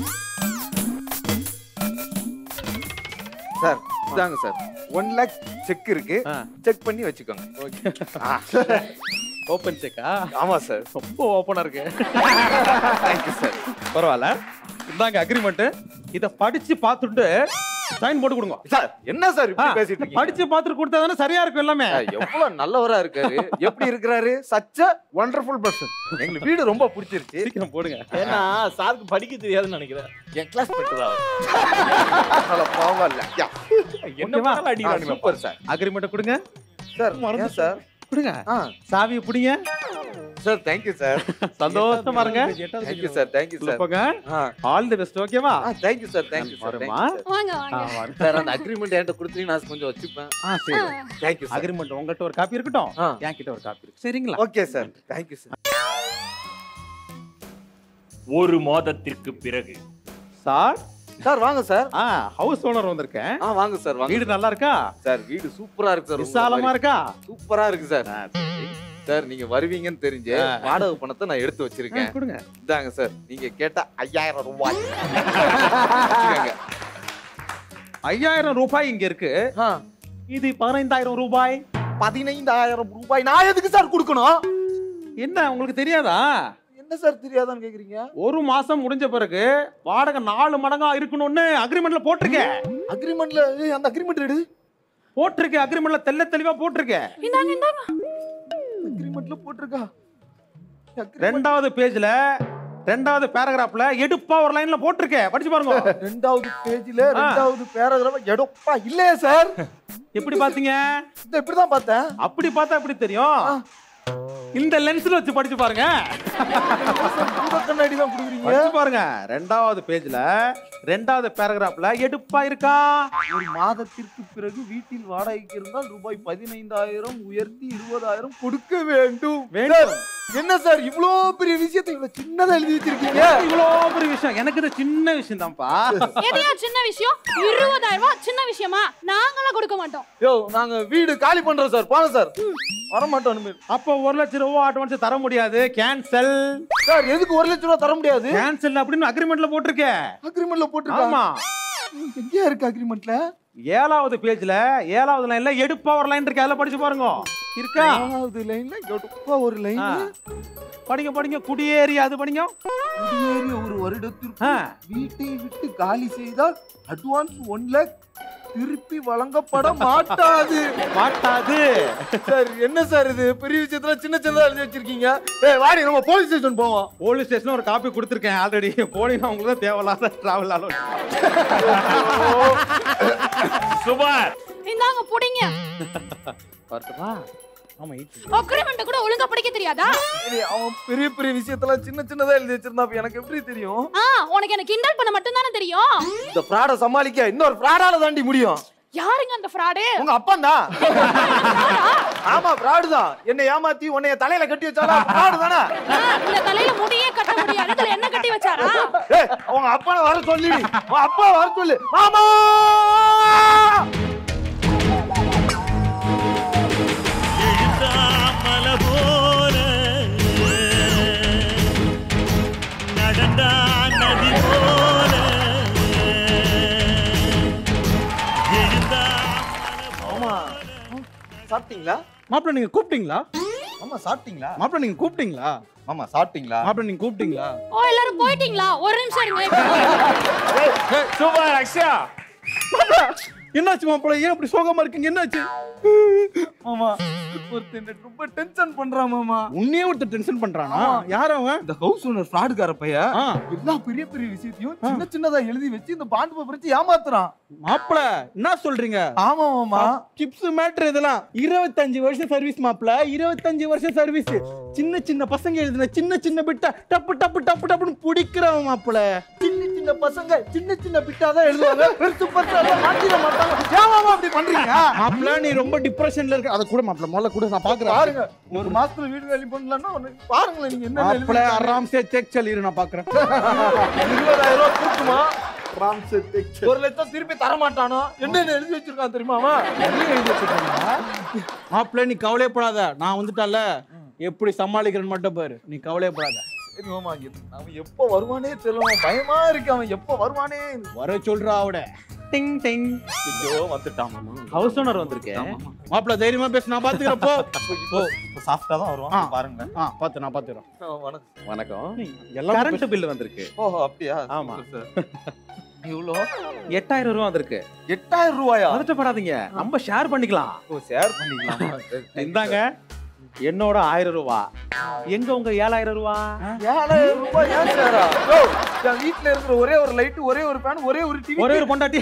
சார் இதாங்க சார் ஒன் லேக் செக் இருக்கு செக் பண்ணி வச்சுக்கோங்க ஓகே ஓப்பன் செக்கா ஆமா சார் ரொம்ப ஓப்பனா இருக்கு தேங்க்யூ சார் பரவாயில்ல இந்தாங்க அக்ரிமெண்ட் இத படிச்சு பார்த்துட்டு சைன் போட்டு கொடுங்க சார் என்ன சார் இப்படி ஆ, பேசிட்டு இருக்கீங்க படிச்சு பார்த்துட்டு கொடுத்தா தானே சரியா இருக்கும் எல்லாமே சார், எவ்வளவு நல்லவரா இருக்காரு எப்படி இருக்கிறாரு சச்ச ஒண்டர்ஃபுல் பர்சன் எங்களுக்கு வீடு ரொம்ப பிடிச்சிருச்சு சீக்கிரம் போடுங்க ஏன்னா சாருக்கு படிக்க தெரியாதுன்னு நினைக்கிறேன் என் கிளாஸ் தான் பாவம் இல்ல யா. என்ன பண்ணாலும் ஆ, அடிக்கிறானுங்க சூப்பர் சார் அக்ரிமெண்ட் கொடுங்க சார் ஏன் சார் கொடுங்க ஆ சாவியை பிடிங்க சார் தேங்க்யூ சார் சந்தோஷமா இருங்க தேங்க்யூ சார் தேங்க்யூ சார் போங்க ஆ ஆல் தி பெஸ்ட் ஓகேவா ஆ தேங்க்யூ சார் தேங்க்யூ சார் வருமா? வாங்க ஆ, வாங்க வரும். சார் அந்த அக்ரிமெண்ட் என்கிட்ட கொடுத்தீங்கன்னா நான் கொஞ்சம் வச்சுப்பேன் ஆ சரி தேங்க்யூ சார் அக்ரிமெண்ட் உங்கள்கிட்ட ஒரு காப்பி இருக்கட்டும் ஆ. என்கிட்ட ஒரு காப்பி இருக்கு சரிங்களா ஓகே சார் தேங்க்யூ சார் ஒரு மாதத்திற்கு பிறகு சார் சார் வாங்க சார் ஆ ஹவுஸ் ஓனர் வந்திருக்கேன் ஆ வாங்க சார் வாங்க வீடு நல்லா இருக்கா சார் வீடு சூப்பரா இருக்கு சார் விசாலமா இருக்கா சூப்பரா இருக்கு சார் சார் நீங்க வருவீங்கன்னு தெரிஞ்சு வாடகை பணத்தை நான் எடுத்து வச்சிருக்கேன் கொடுங்க இதாங்க சார் நீங்க கேட்ட ஐயாயிரம் ரூபாய் வச்சுக்கோங்க. ஐயாயிரம் ரூபாய் இங்க இருக்கு ஆ, இது பதினைந்தாயிரம் ரூபாய் பதினைந்தாயிரம் ரூபாய் நான் எதுக்கு சார் கொடுக்கணும் என்ன உங்களுக்கு தெரியாதா என்ன சார் தெரியாதான்னு கேக்குறீங்க ஒரு மாசம் முடிஞ்ச பிறகு வாடகை நாலு மடங்கா இருக்கணும்னு அக்ரிமெண்ட்ல போட்டிருக்கேன் அக்ரிமெண்ட்ல அந்த அக்ரிமெண்ட் எடு போட்டிருக்கேன் அக்ரிமெண்ட்ல தெள்ள தெளிவா போட்டிருக்கேன் இந்தாங்க இந்தாங்க அக்ரிமெண்ட்ல போட்டிருக்கா ரெண்டாவது பேஜ்ல ரெண்டாவது பேராகிராஃப்ல எடுப்பா ஒரு லைன்ல போட்டிருக்கேன் படிச்சு பாருங்க ரெண்டாவது பேஜ்ல ரெண்டாவது பேராகிராஃப் எடுப்பா இல்லையே சார் எப்படி பாத்தீங்க இந்த இப்படிதான் பார்த்தேன் அப்படி பார்த்தா எப்படி தெரியும் இந்த லென்ஸ்ல வச்சு படிச்சு பாருங்க கூட கண்ணாடி தான் கொடுக்குறீங்க படிச்சு பாருங்க ரெண்டாவது பேஜ்ல ரெண்டாவது பேராகிராஃப்ல எடுப்பா இருக்கா ஒரு மாதத்திற்கு பிறகு வீட்டில் வாடகைக்கு இருந்தால் ரூபாய் பதினைந்தாயிரம் உயர்த்தி இருபதாயிரம் கொடுக்க வேண்டும் வேண்டும். சார், என்ன சார் இவ்வளோ பெரிய விஷயத்தை இவ்வளவு சின்னதா எழுதி வச்சிருக்கீங்க இவ்வளோ பெரிய விஷயம் எனக்கு இது சின்ன விஷயம் தான்ப்பா எதையா சின்ன விஷயம் இருபதாயிரம் ரூபாய் சின்ன விஷயமா நாங்களாம் கொடுக்க மாட்டோம் யோ நாங்க வீடு காலி பண்றோம் சார் போங்க சார் வர மாட்டோம் இனிமேல். அப்போ ஒரு லட்சம் ரூபாய் அட்வான்ஸ் தர முடியாது கேன்சல் சார் எதுக்கு ஒரு லட்சம் ரூபா தர முடியாது கேன்சல் அப்படின்னு அக்ரிமெண்ட்ல போட்டிருக்கேன் அக்ரிமெண்ட்ல போட்டுருக்கா ஆமா எங்கேயா இருக்கு அக்ரிமெண்ட்ல ஏழாவது பேஜ்ல ஏழாவது லைன்ல எடுப்பா ஒரு லைன் இருக்கு அதெல்லாம் படிச்சு பாருங்க இருக்கா ஏழாவது லைன்ல எடுப்பா ஒரு லைன் ஆ. படிங்க படிங்க குடியேறி அது படிங்க குடியேறிய ஒரு வருடத்திற்கு ஆ. வீட்டை விட்டு காலி செய்தால் அட்வான்ஸ் ஒன் லேக் திருப்பி வழங்கப்பட மாட்டாது மாட்டாது சார் என்ன சார் இது பெரிய விஷயத்துல சின்ன சின்னதா எழுதி வச்சிருக்கீங்க ஏய் வாடி நம்ம போலீஸ் ஸ்டேஷன் போவோம் போலீஸ் ஸ்டேஷன்ல ஒரு காப்பி கொடுத்துருக்கேன் ஆல்ரெடி போனீங்கன்னா உங்களுக்கு தான் தேவையில்லாத டிராவல் ஆலும் சுபார் இந்தாங்க புடிங்க வரட்டுமா ஆமா அக்ரிமெண்ட் கூட ஒழுங்கா படிக்க தெரியாதா ஏய், அவன் பெரிய பெரிய விஷயத்தெல்லாம் சின்ன சின்னதா எழுதி வச்சிருந்தா அப்ப எனக்கு எப்படி தெரியும் ஆ உனக்கு எனக்கு கிண்டல் பண்ண மட்டும் தானே தெரியும் இந்த ஃப்ராட சமாளிக்க இன்னொரு ஃப்ராடால தாண்டி முடியும் யாருங்க அந்த ஃப்ராடு உங்க அப்பா தான் ஆமா ஃப்ராடு தான் என்னை ஏமாத்தி உன்னைய தலையில கட்டி வச்சாலும் ஃப்ராடு தானே இந்த தலையில முடியே கட்ட முடியாது இதுல என்ன கட்டி வச்சாரா ஏய் அவங்க அப்பா வர சொல்லி உன் அப்பா வர சொல்லு மாமா எழுந்தாமல போல நடந்தா நதி போல எழுந்தா ஆமா சாப்பிட்டீங்களா மாப்பிள்ள நீங்க கூப்பிட்டீங்களா ஆமா சாப்பிட்டீங்களா மாப்பிள்ள நீங்க கூப்பிட்டீங்களா ஆமா சாப்பிட்டீங்களா மாப்பிள்ள நீங்க கூப்பிட்டீங்களா ஓ எல்லாரும் போயிட்டீங்களா ஒரு நிமிஷம் இருங்க சூப்பர் அக்ஷயா என்னாச்சு மாப்பிள்ள ஏன் இப்படி சோகமா இருக்கீங்க என்னாச்சு மாமா ஒருத்தன் ரொம்ப டென்ஷன் பண்றான் மாமா உன்னையே ஒருத்தர் டென்ஷன் பண்றானா ஆமா. யார் அவன் இந்த ஹவுஸ் ஓனர் ஃப்ராடுக்கார பையன் ஆ. எல்லா பெரிய பெரிய விஷயத்தையும் சின்ன சின்னதா எழுதி வச்சு இந்த பாண்டு பேப்பர் வச்சு ஏமாத்துறான் மாப்பிள என்ன சொல்றீங்க ஆமா மாமா கிப்ஸ் மேட்ரு இதெல்லாம் இருபத்தஞ்சு வருஷம் சர்வீஸ் மாப்பிள இருபத்தஞ்சு வருஷம் சர்வீஸ் சின்ன சின்ன பசங்க எழுதின சின்ன சின்ன பிட்டா டப்பு டப்பு டப்பு டப்புன்னு பிடிக்கிறவன் மாப்பிள சின்ன சின்ன பசங்க சின்ன சின்ன பிட்டா தான் எழுதுவாங்க பெருசு பெருசா எல்லாம் மாத்திர மாட்டாங்க ஏன் மாமா அப்படி பண்றீங்க மாப்பிள நீ ரொம்ப டிப்ரெஷன்ல இருக்க அதை கூட மாப்பிள முதல்ல கூட நான் பாக்குறேன் பாருங்க ஒரு மாசத்துல வீடு வேலை பண்ணலன்னா ஒண்ணு பாருங்களேன் நீங்க என்ன மாப்பிள ஆராம்சே செக் சொல்லிரு நான் பாக்குறேன் இருபதாயிரம் ரூபாய் கொடுக்குமா ஒரு லட்சம் திருப்பி தர மாட்டானோ என்னென்ன எழுதி வச்சிருக்கான் தெரியுமா அவன் எழுதி வச்சிருக்கா மாப்பிள நீ கவலையப்படாத நான் வந்துட்டல எப்படி சமாளிக்கிறேன்னு மட்டும் பாரு நீ கவலையப்படாத சரி மாமா அவன் எப்போ வருவானே தெரியல பயமா இருக்கு அவன் எப்போ வருவானே வர சொல்றா அவட டிங் டிங் ஐயோ வந்துட்டான் மாமா ஹவுஸ் ஓனர் வந்திருக்கேன் மாப்பிள தைரியமா பேசு நான் பாத்துக்கிறேன் போ போ இப்போ சாஃப்டா தான் வருவான் ஆ. பாருங்க ஆ பாத்து நான் பாத்துக்கிறேன் வணக்கம் வணக்கம் எல்லாம் கரண்ட் பில் வந்திருக்கு ஓஹோ அப்படியா ஆமா. சார் இவ்வளோ எட்டாயிரம் ரூபா வந்திருக்கு எட்டாயிரம் ரூபாயா பதட்டப்படாதீங்க நம்ம ஷேர் பண்ணிக்கலாம் ஓ ஷேர் பண்ணிக்கலாம் இந்தாங்க என்னோட ஆயிரம் ரூபா எங்க உங்க ஏழாயிரம் ரூபா ஏழாயிரம் ரூபாய் ஏன் சாரா யோ என் வீட்ல இருக்கிற ஒரே ஒரு லைட் ஒரே ஒரு ஃபேன் ஒரே ஒரு டிவி ஒரே ஒரு பொண்டாட்டி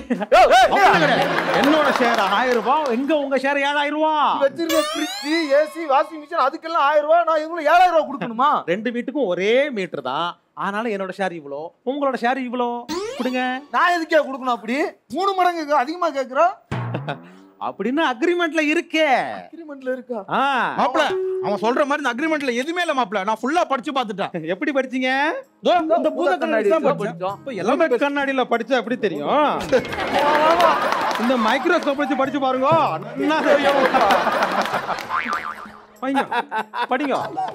என்னோட ஷேர் ஆயிரம் ரூபாய் எங்க உங்க ஷேர் ஏழாயிரம் ரூபா வச்சிருக்க ஃப்ரிட்ஜ் ஏசி வாஷிங் மிஷின் அதுக்கெல்லாம் ஆயிரம் ரூபாய் நான் இவங்களுக்கு ஏழாயிரம் ரூபாய் கொடுக்கணுமா ரெண்டு வீட்டுக்கும் ஒரே மீட்டர் தான் ஆனாலும் என்னோட ஷேர் இவ்வளோ உங்களோட ஷேர் இவ்வளோ கொடுங்க நான் எதுக்கே கொடுக்கணும் அப்படி மூணு மடங்கு அதிகமா கேக்குறோம் அப்படின்னு அக்ரிமெண்ட்ல இருக்கே அக்ரிமெண்ட்ல இருக்கா ஆ மாப்பிள அவன் சொல்ற மாதிரி இந்த அக்ரிமெண்ட்ல எதுவுமே இல்ல மாப்பிள நான் ஃபுல்லா படிச்சு பார்த்துட்டேன் எப்படி படிச்சீங்க இதோ இந்த பூத கண்ணாடி தான் படிச்சேன் படிச்சோம் இப்ப எல்லாமே கண்ணாடியில படிச்சா எப்படி தெரியும் இந்த மைக்ரோஸ்கோப் வச்சு படிச்சு பாருங்க நல்லா தெரியும் படிங்க படிங்க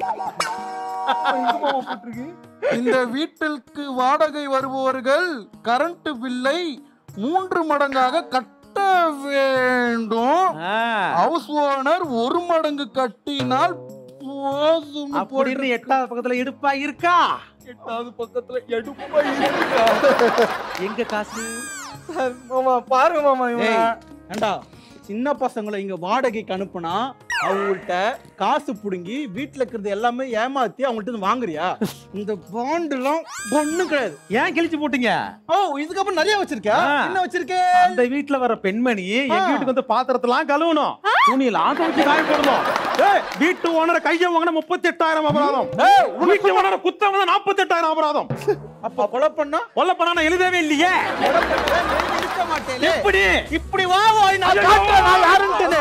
இந்த வீட்டிற்கு வாடகை வருபவர்கள் கரண்ட் பில்லை மூன்று மடங்காக கட்ட வேண்டும் ஆ, ஹவுஸ் ஓனர் ஒரு மடங்கு கட்டினால் போதும் அப்படின்னு எட்டாவது பக்கத்துல எடுப்பா இருக்கா எட்டாவது பக்கத்துல எடுப்பா இருக்கா எங்க காசு மாமா பாருங்க மாமா ஏய், இவன் ஏண்டா சின்ன பசங்களை இங்க வாடகைக்கு அனுப்புனா அவங்கள்ட்ட காசு புடுங்கி வீட்டுல இருக்கிறது எல்லாமே ஏமாத்தி அவங்கள்ட்ட இருந்து வாங்குறியா இந்த பாண்டுலாம் ஒண்ணும் கிடையாது ஏன் கிழிச்சு போட்டீங்க ஓ இதுக்கப்புறம் நிறைய வச்சிருக்கா ஆ. என்ன வச்சிருக்கே அந்த வீட்டுல வர பெண்மணி எங்க வீட்டுக்கு வந்து பாத்திரத்தெல்லாம் கழுவணும் துணியெல்லாம் துவைச்சு காய போடணும் ஏய், வீட்டு ஓனரை கைய வாங்கின முப்பத்தி எட்டாயிரம் அபராதம் வீட்டு ஓனரை குத்த வந்து நாற்பத்தி எட்டாயிரம் அபராதம் அப்ப கொலை பண்ணா கொல்ல பண்ணா நான் எழுதவே இல்லையே இருக்க மாட்டேன் எப்படி இப்படி வா வாய் நான் காட்டுறேன் நான் யாருன்ட்டு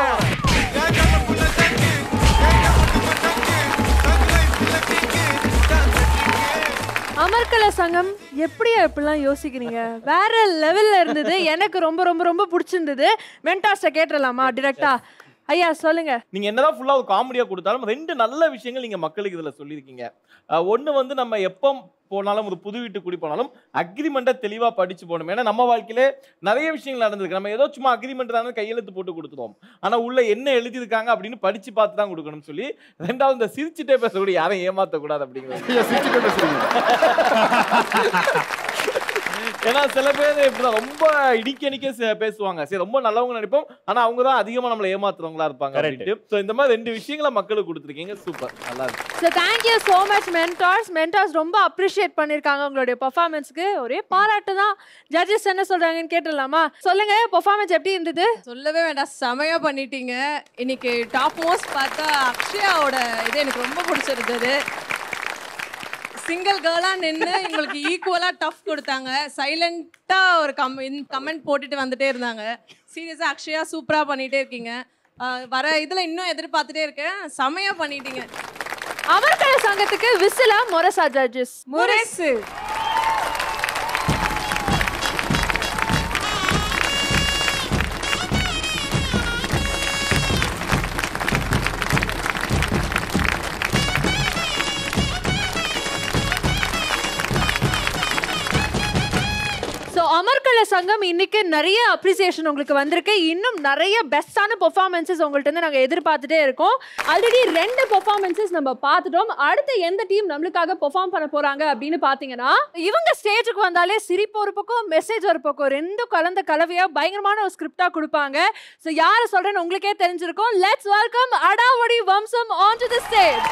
அமர்கல சங்கம் எப்படி எப்படிலாம் யோசிக்கிறீங்க வேற லெவல்ல இருந்தது எனக்கு ரொம்ப ரொம்ப ரொம்ப பிடிச்சிருந்தது மென்டாஸ்ட கேட்டுடலாமா டிரெக்டா ஐயா சொல்லுங்க நீங்க என்னதான் ஃபுல்லா ஒரு காமெடியா கொடுத்தாலும் ரெண்டு நல்ல விஷயங்கள் நீங்க மக்களுக்கு இதுல சொல்லியிருக்கீங்க அஹ் ஒண்ணு வந்து நம்ம எப்போ போனாலும் ஒரு புது வீட்டு குடி போனாலும் அக்ரிமெண்ட்டை தெளிவா படிச்சு போகணும் ஏன்னா நம்ம வாழ்க்கையில நிறைய விஷயங்கள் நடந்திருக்கு நம்ம ஏதோ சும்மா அக்ரிமெண்ட் தானே கையெழுத்து போட்டு கொடுத்துருவோம் ஆனா உள்ள என்ன எழுதியிருக்காங்க அப்படின்னு படிச்சு பார்த்து தான் கொடுக்கணும்னு சொல்லி ரெண்டாவது இந்த சிரிச்சுட்டே பேசக்கூடிய யாரையும் ஏமாத்த கூடாது அப்படிங்கிறது சிரிச்சுட்டே பேசுறீங்க ஏன்னா சில பேர் இப்படிதான் ரொம்ப இடிக்க இடிக்க சே- பேசுவாங்க சரி ரொம்ப நல்லவங்க நினைப்போம் ஆனா அவங்க தான் அதிகமா நம்மளை ஏமாத்துறவங்களா இருப்பாங்க Correct. அப்படின்ட்டு ஸோ இந்த மாதிரி ரெண்டு விஷயங்களை மக்களுக்கு கொடுத்துருக்கீங்க சூப்பர் நல்லா இருக்கு so thank you so much mentors mentors ரொம்ப அப்ரிஷியேட் பண்ணியிருக்காங்க உங்களுடைய பர்ஃபார்மன்ஸ்க்கு ஒரே பாராட்டு தான் ஜட்ஜஸ் என்ன சொல்றாங்கன்னு கேட்டுடலாமா சொல்லுங்க பர்ஃபார்மன்ஸ் எப்படி இருந்தது சொல்லவே வேண்டாம் செமையா பண்ணிட்டீங்க இன்னைக்கு டாப் மோஸ்ட் பார்த்தா அக்ஷயாவோட இது எனக்கு ரொம்ப பிடிச்சிருந்தது சிங்கிள் கேர்ளா நின்று உங்களுக்கு ஈக்குவலா டஃப் கொடுத்தாங்க சைலண்டா ஒரு கம் கமெண்ட் போட்டுட்டு வந்துட்டே இருந்தாங்க சீரியஸா அக்ஷயா சூப்பரா பண்ணிட்டே இருக்கீங்க ஆஹ் வர இதுல இன்னும் எதிர்பார்த்துட்டே இருக்கேன் செமையா பண்ணிட்டீங்க அமர்கல சங்கத்துக்கு விசிலா மொரசா ஜட்ஜஸ் முரசு ஸோ அமர்கல சங்கம் இன்னைக்கு நிறைய அப்ரிசியேஷன் உங்களுக்கு வந்திருக்கு இன்னும் நிறைய பெஸ்டான பெர்ஃபார்மன்ஸஸ் உங்கள்ட்ட இருந்து நாங்க எதிர்பார்த்துட்டே இருக்கோம் ஆல்ரெடி ரெண்டு பெர்ஃபார்மன்ஸஸ் நம்ம பார்த்துட்டோம் அடுத்து எந்த டீம் நம்மளுக்காக பெர்ஃபார்ம் பண்ண போறாங்க அப்படின்னு பாத்தீங்கன்னா இவங்க ஸ்டேஜுக்கு வந்தாலே சிரிப்பு ஒரு பக்கம் மெசேஜ் ஒரு பக்கம் ரெண்டும் கலந்த கலவையா பயங்கரமான ஒரு ஸ்கிரிப்டா கொடுப்பாங்க ஸோ யாரை சொல்றேன்னு உங்களுக்கே தெரிஞ்சிருக்கும் லெட்ஸ் வெல்கம் அடாவடி வம்சம் ஆன் டு தி ஸ்டேஜ்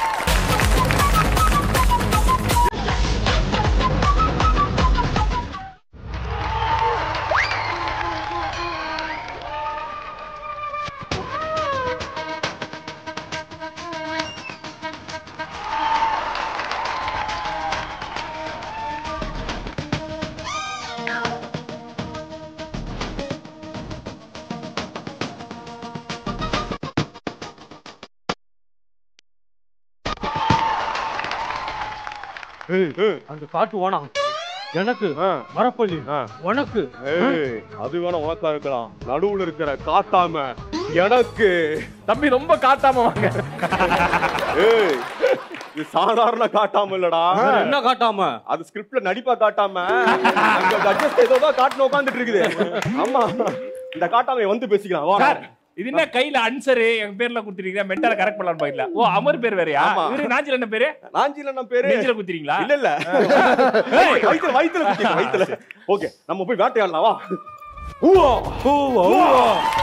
அந்த காட்டு ஓனம் எனக்கு மரப்பள்ளி உனக்கு ஏய், அது வேணா உனக்கா இருக்கலாம் நடுவுல இருக்கிற காத்தாம எனக்கு தம்பி ரொம்ப காட்டாம வாங்க ஏய் இது சாதாரண காட்டாம இல்லடா என்ன காட்டாம அது ஸ்கிரிப்ட்ல நடிப்பா காட்டாம அங்க ஜட்ஜஸ் ஏதோ தான் காட்டுன உட்கார்ந்துட்டு இருக்குது ஆமா இந்த காட்டாம வந்து பேசிக்கலாம் வா சார் இது என்ன கையில அன்சரு என் பேர்ல குடுத்துருக்கீங்க மென்டல கரெக்ட் பண்ணலாம்னு பாக்கல ஓ அமர் பேர் வேறயா ஆமா. இவரு நாஞ்சில என்ன பேரு நாஞ்சில என்ன பேரு நெஞ்சில குத்துறீங்களா இல்ல இல்ல வயித்துல வயித்துல குத்திக்கலாம், வயித்துல ஓகே நம்ம போய் வேட்டையாடலாம் வா ஊவா ஊவா ஊவா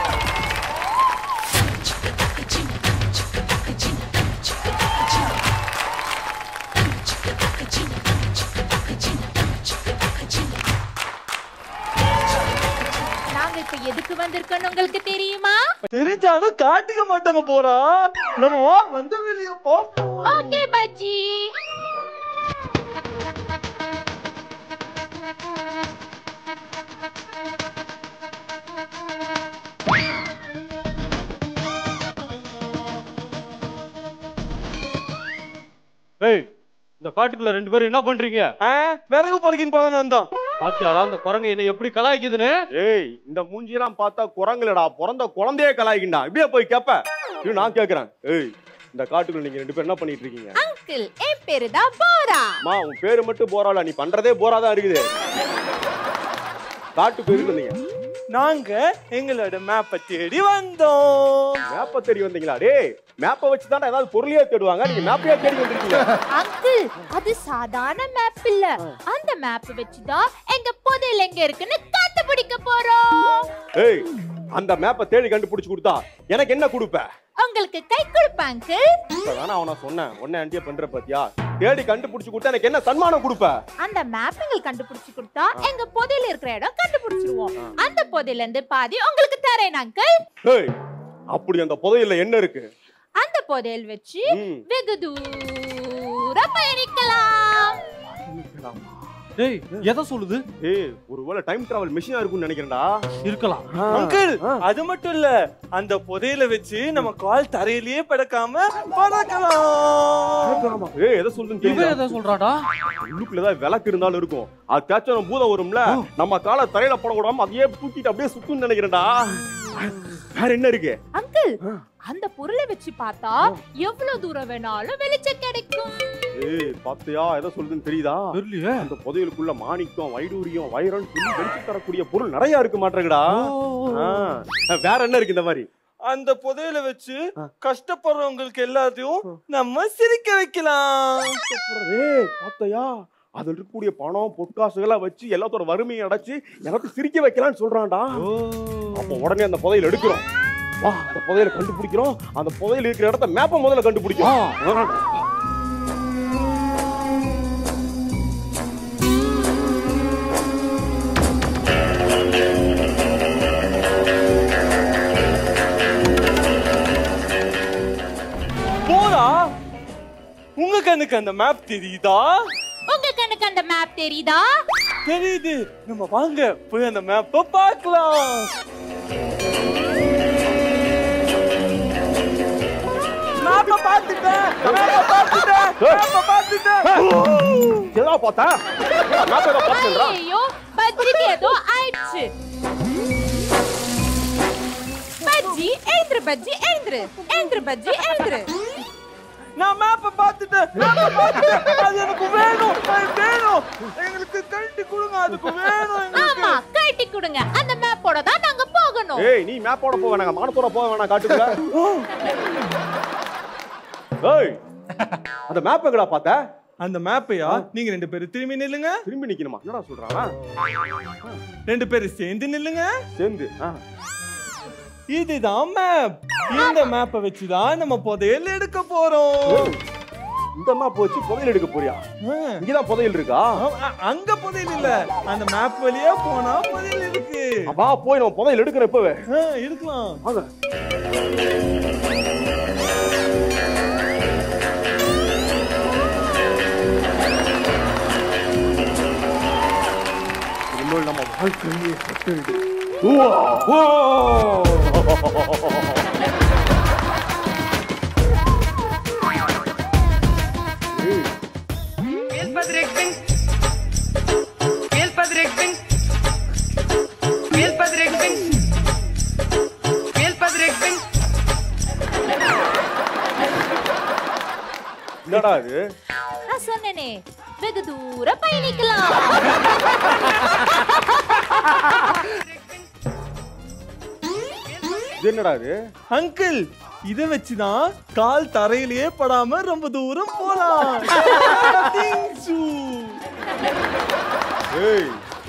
நாங்க இப்ப எதுக்கு வந்திருக்கோம்னு உங்களுக்கு தெரியுமா தெரிஞ்சாலும் காட்டிக்க மாட்டாங்க போறா நம்ம வா, வந்து வெளியே போ ஓகே பஜ்ஜி ஏய் இந்த காட்டுக்குள்ள ரெண்டு பேரும் என்ன பண்றீங்க விறகு பொறுக்கின்னு போதானே வந்தோம் பாத்தியாடா அந்த குரங்கு என்ன எப்படி கலாய்க்குதுன்னு ஏய் இந்த மூஞ்சியெல்லாம் பார்த்தா குரங்குலடா பிறந்த குழந்தையே கலாய்க்கிண்டா இப்படியே போய் கேப்ப இது நான் கேக்குறேன் ஏய் இந்த காட்டுக்குள்ள நீங்க ரெண்டு பேரும் என்ன பண்ணிட்டு இருக்கீங்க அங்கிள் என் பேரு தான் போரா அம்மா உன் பேரு மட்டும் போராடா நீ பண்றதே போராதான் இருக்குது காட்டு பேருக்கு வந்தீங்க நாங்க எங்களோட மேப்பை தேடி வந்தோம் மேப்பை தேடி வந்தீங்களா டேய் மேப்பை வச்சு தான் ஏதாவது பொருளையே தேடுவாங்க நீங்க மேப்பையே தேடி வந்திருக்கீங்க அங்கிள் அது சாதாரண மேப் இல்ல அந்த மேப் வச்சுதான் எங்க புதையல் எங்க இருக்குன்னு கண்டுபிடிக்க போறோம் ஏய் அந்த மேப்பை தேடி கண்டுபிடிச்சு கொடுத்தா எனக்கு என்ன கொடுப்ப உங்களுக்கு கை கொடுப்பேன் அங்கிள் இப்பதானே அவனை சொன்னேன் உன்னை ஆண்டியா பண்ற பாத்தியா தேடி கண்டுபிடிச்சு கொடுத்தா எனக்கு என்ன சன்மானம் கொடுப்ப அந்த மேப் எங்களுக்கு கண்டுபிடிச்சு கொடுத்தா எங்க புதையல் இருக்கிற இடம் கண்டுபிடிச்சிருவோம் அந்த புதையல இருந்து பாதி உங்களுக்கு தரேன் அங்கிள் ஏய் அப்படி அந்த புதையல்ல என்ன இருக்கு அந்த புதையல் வச்சு ம். வெகு தூரம் பயணிக்கலாம் டேய் எதை சொல்லுது ஏய் ஒருவேளை டைம் டிராவல் மிஷினா இருக்கும்னு நினைக்கிறேன்டா இருக்கலாம் அங்கிள் அது மட்டும் இல்ல அந்த புதையல வச்சு நம்ம கால் தரையிலேயே படக்காம பறக்கலாம் ஏய் எதை சொல்லுன்னு இவன் தெரியல எதை சொல்றாடா உள்ளுக்குள்ள ஏதாவது விளக்கு இருந்தாலும் இருக்கும் அது தேய்ச்சா பூதம் வரும்ல நம்ம காலை தரையில போட விடாம அதையே தூக்கிட்டு அப்படியே சுத்துன்னு நினைக்கிறேன்டா வேற என்ன இருக்கு அங்கிள் அந்த பொருளை வச்சு பார்த்தா எவ்வளவு தூரம் வேணாலும் வெளிச்சம் கிடைக்கும் ஏய் பாத்தியா எதை சொல்லுதுன்னு தெரியுதா தெரியலையே அந்த புதையலுக்குள்ள மாணிக்கம் வைடூரியம் வைரம் சொல்லி வெளிச்சு தரக்கூடிய பொருள் நிறைய இருக்கு மாட்டேங்கடா வேற என்ன இருக்கு இந்த மாதிரி அந்த புதையல வச்சு கஷ்டப்படுறவங்களுக்கு எல்லாத்தையும் நம்ம சிரிக்க வைக்கலாம் ஏய் பாத்தையா அதுல இருக்கக்கூடிய பணம் பொற்காசுகளாம் வச்சு எல்லாத்தோட வறுமையை அடைச்சு எல்லாத்தையும் சிரிக்க வைக்கலாம்னு சொல்றான்டா அப்போ உடனே அந்த புதையல் எடுக்கிறோம் வா அந்த புதையலை கண்டுபிடிக்கிறோம் அந்த புதையல் இருக்கிற இடத்த மேப்பை முதல்ல கண்டுபிடிக்கிறோம் போடா உங்க கண்ணுக்கு அந்த மேப் தெரியுதா உங்க கண்ணுக்கு அந்த மேப் தெரியுதா தெரியுது நம்ம வாங்க போய் அந்த மேப்பை பார்க்கலாம் மேப்பை பார்த்துட்டேன் மேப்பை பார்த்துட்டேன் மேப்பை பார்த்துட்டேன் எதா பார்த்தா மேப்பை ஏதோ பார்த்தேன்றா ஐயோ பஜ்ஜிக்கு ஏதோ ஆயிடுச்சு பஜ்ஜி எழுந்துரு பஜ்ஜி எழுந்துரு எழுந்துரு பஜ்ஜி எழுந்துரு நான் மேப்பை பார்த்துட்டேன் map அ பார்த்துட்டேன். அது எனக்கு வேணும் அது வேணும் எங்களுக்கு கழட்டி கொடுங்க அதுக்கு வேணும் எங்களுக்கு. ஆமா கழட்டி கொடுங்க அந்த மேப்போட தான் நாங்க போகணும் ஏய் நீ மேப்போட போக வேணாங்க மானத்தோட போக வேணாம் காட்டுக்குள்ள ஏய் அந்த மேப் எங்கடா பார்த்த அந்த மேப்பையா நீங்க ரெண்டு பேரும் திரும்பி நில்லுங்க திரும்பி நிக்கணுமா என்னடா சொல்றான் ரெண்டு பேரும் சேர்ந்து நில்லுங்க சேர்ந்து ஆ. இதுதான் மேப் இந்த மேப்பை வச்சுதான் நம்ம புதையல் எடுக்க போறோம் இந்த மேப் வச்சு புதையல் எடுக்க போறியா இங்கதான் புதையல் இருக்கா அ- அங்க புதையல் இல்ல அந்த மேப் வழியா போனா புதையல் இருக்கு வா போய் நம்ம புதையல் எடுக்கிறோம் இப்பவே ஆ, இருக்கலாம் வாங்க இனிமேல் நம்ம வாழ்க்கையே செட்டில்டு என்னடா இது நான் சொன்னேனே வெகு தூர பயணிக்கலாம் இது என்னடா இது அங்கிள் இத வச்சுதான் கால் தரையிலேயே படாம ரொம்ப தூரம் போலாம் டிங்சு. ஏய்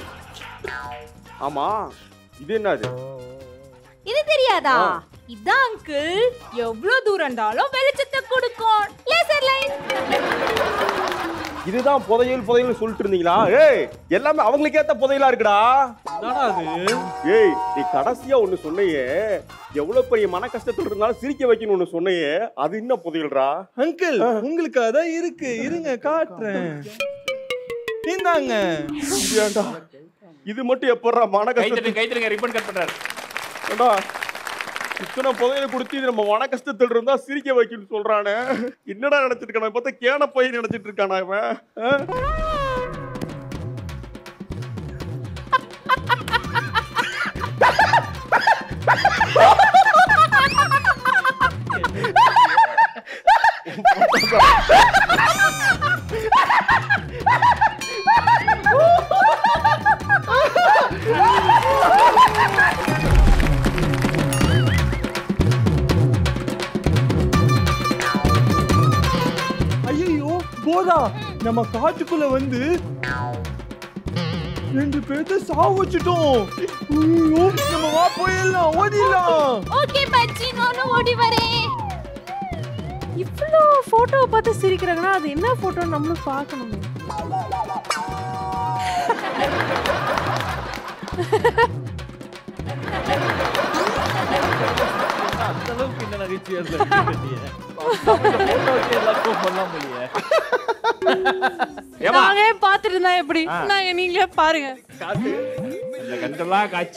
ஆமா இது என்னது இது தெரியாதா இதான் அங்கிள் எவ்வளவு தூரம்டாலும் வெளிச்சத்தை கொடுக்கும் லேசர் லைன் இதுதான் புதையல் புதையல் சொல்லிட்டு இருந்தீங்களா ஏய் எல்லாமே அவங்களுக்கு ஏத்த புதையலா இருக்குடா என்னடா அது ஏய் நீ கடைசியா ஒண்ணு சொன்னையே எவ்வளவு பெரிய மன கஷ்டத்துல இருந்தாலும் சிரிக்க வைக்கணும் ஒண்ணு சொன்னையே அது என்ன புதையல்டா அங்கிள் உங்களுக்கு அதான் இருக்கு இருங்க காட்டுறேன் இந்தாங்க இது ஏன்டா இது மட்டும் எப்படா மன கை தட்டு கஷ்டத்துல கை தட்டுங்க ரிப்பன் கட் பண்றாரு ஏண்டா இத்தனை புதையல கொடுத்து இது நம்ம மன கஷ்டத்துல இருந்தா சிரிக்க வைக்கணும்னு சொல்றானே என்னடா நினைச்சிட்டு இருக்கான பார்த்தா கேன போய் நினைச்சிட்டு இருக்கானா இவன் ஆ? ஐயோ போதா நம்ம காட்டுக்குள்ள வந்து ரெண்டு பேர்த்த சாவு வச்சுட்டோம் ஐயோ நம்ம வா போயிடலாம் ஓடிடலாம் ஓகே பச்சி நானும் ஓடி வரேன் இவ்வளோ போட்டோவை பார்த்து சிரிக்கிறாங்கன்னா அது என்ன போட்டோன்னு நம்மளும் பார்க்கணுமே அந்த அளவுக்கு என்ன நகைச்சுவை அதுல இருக்கு. photo வச்சு எல்லாருக்கும் பண்ணலாம் போலியே. ஏமா நாங்களே பார்த்துட்டு இருந்தா எப்படி ஆ. நாங்க நீங்களே பாருங்க இந்த கண்டெல்லாம் காட்சி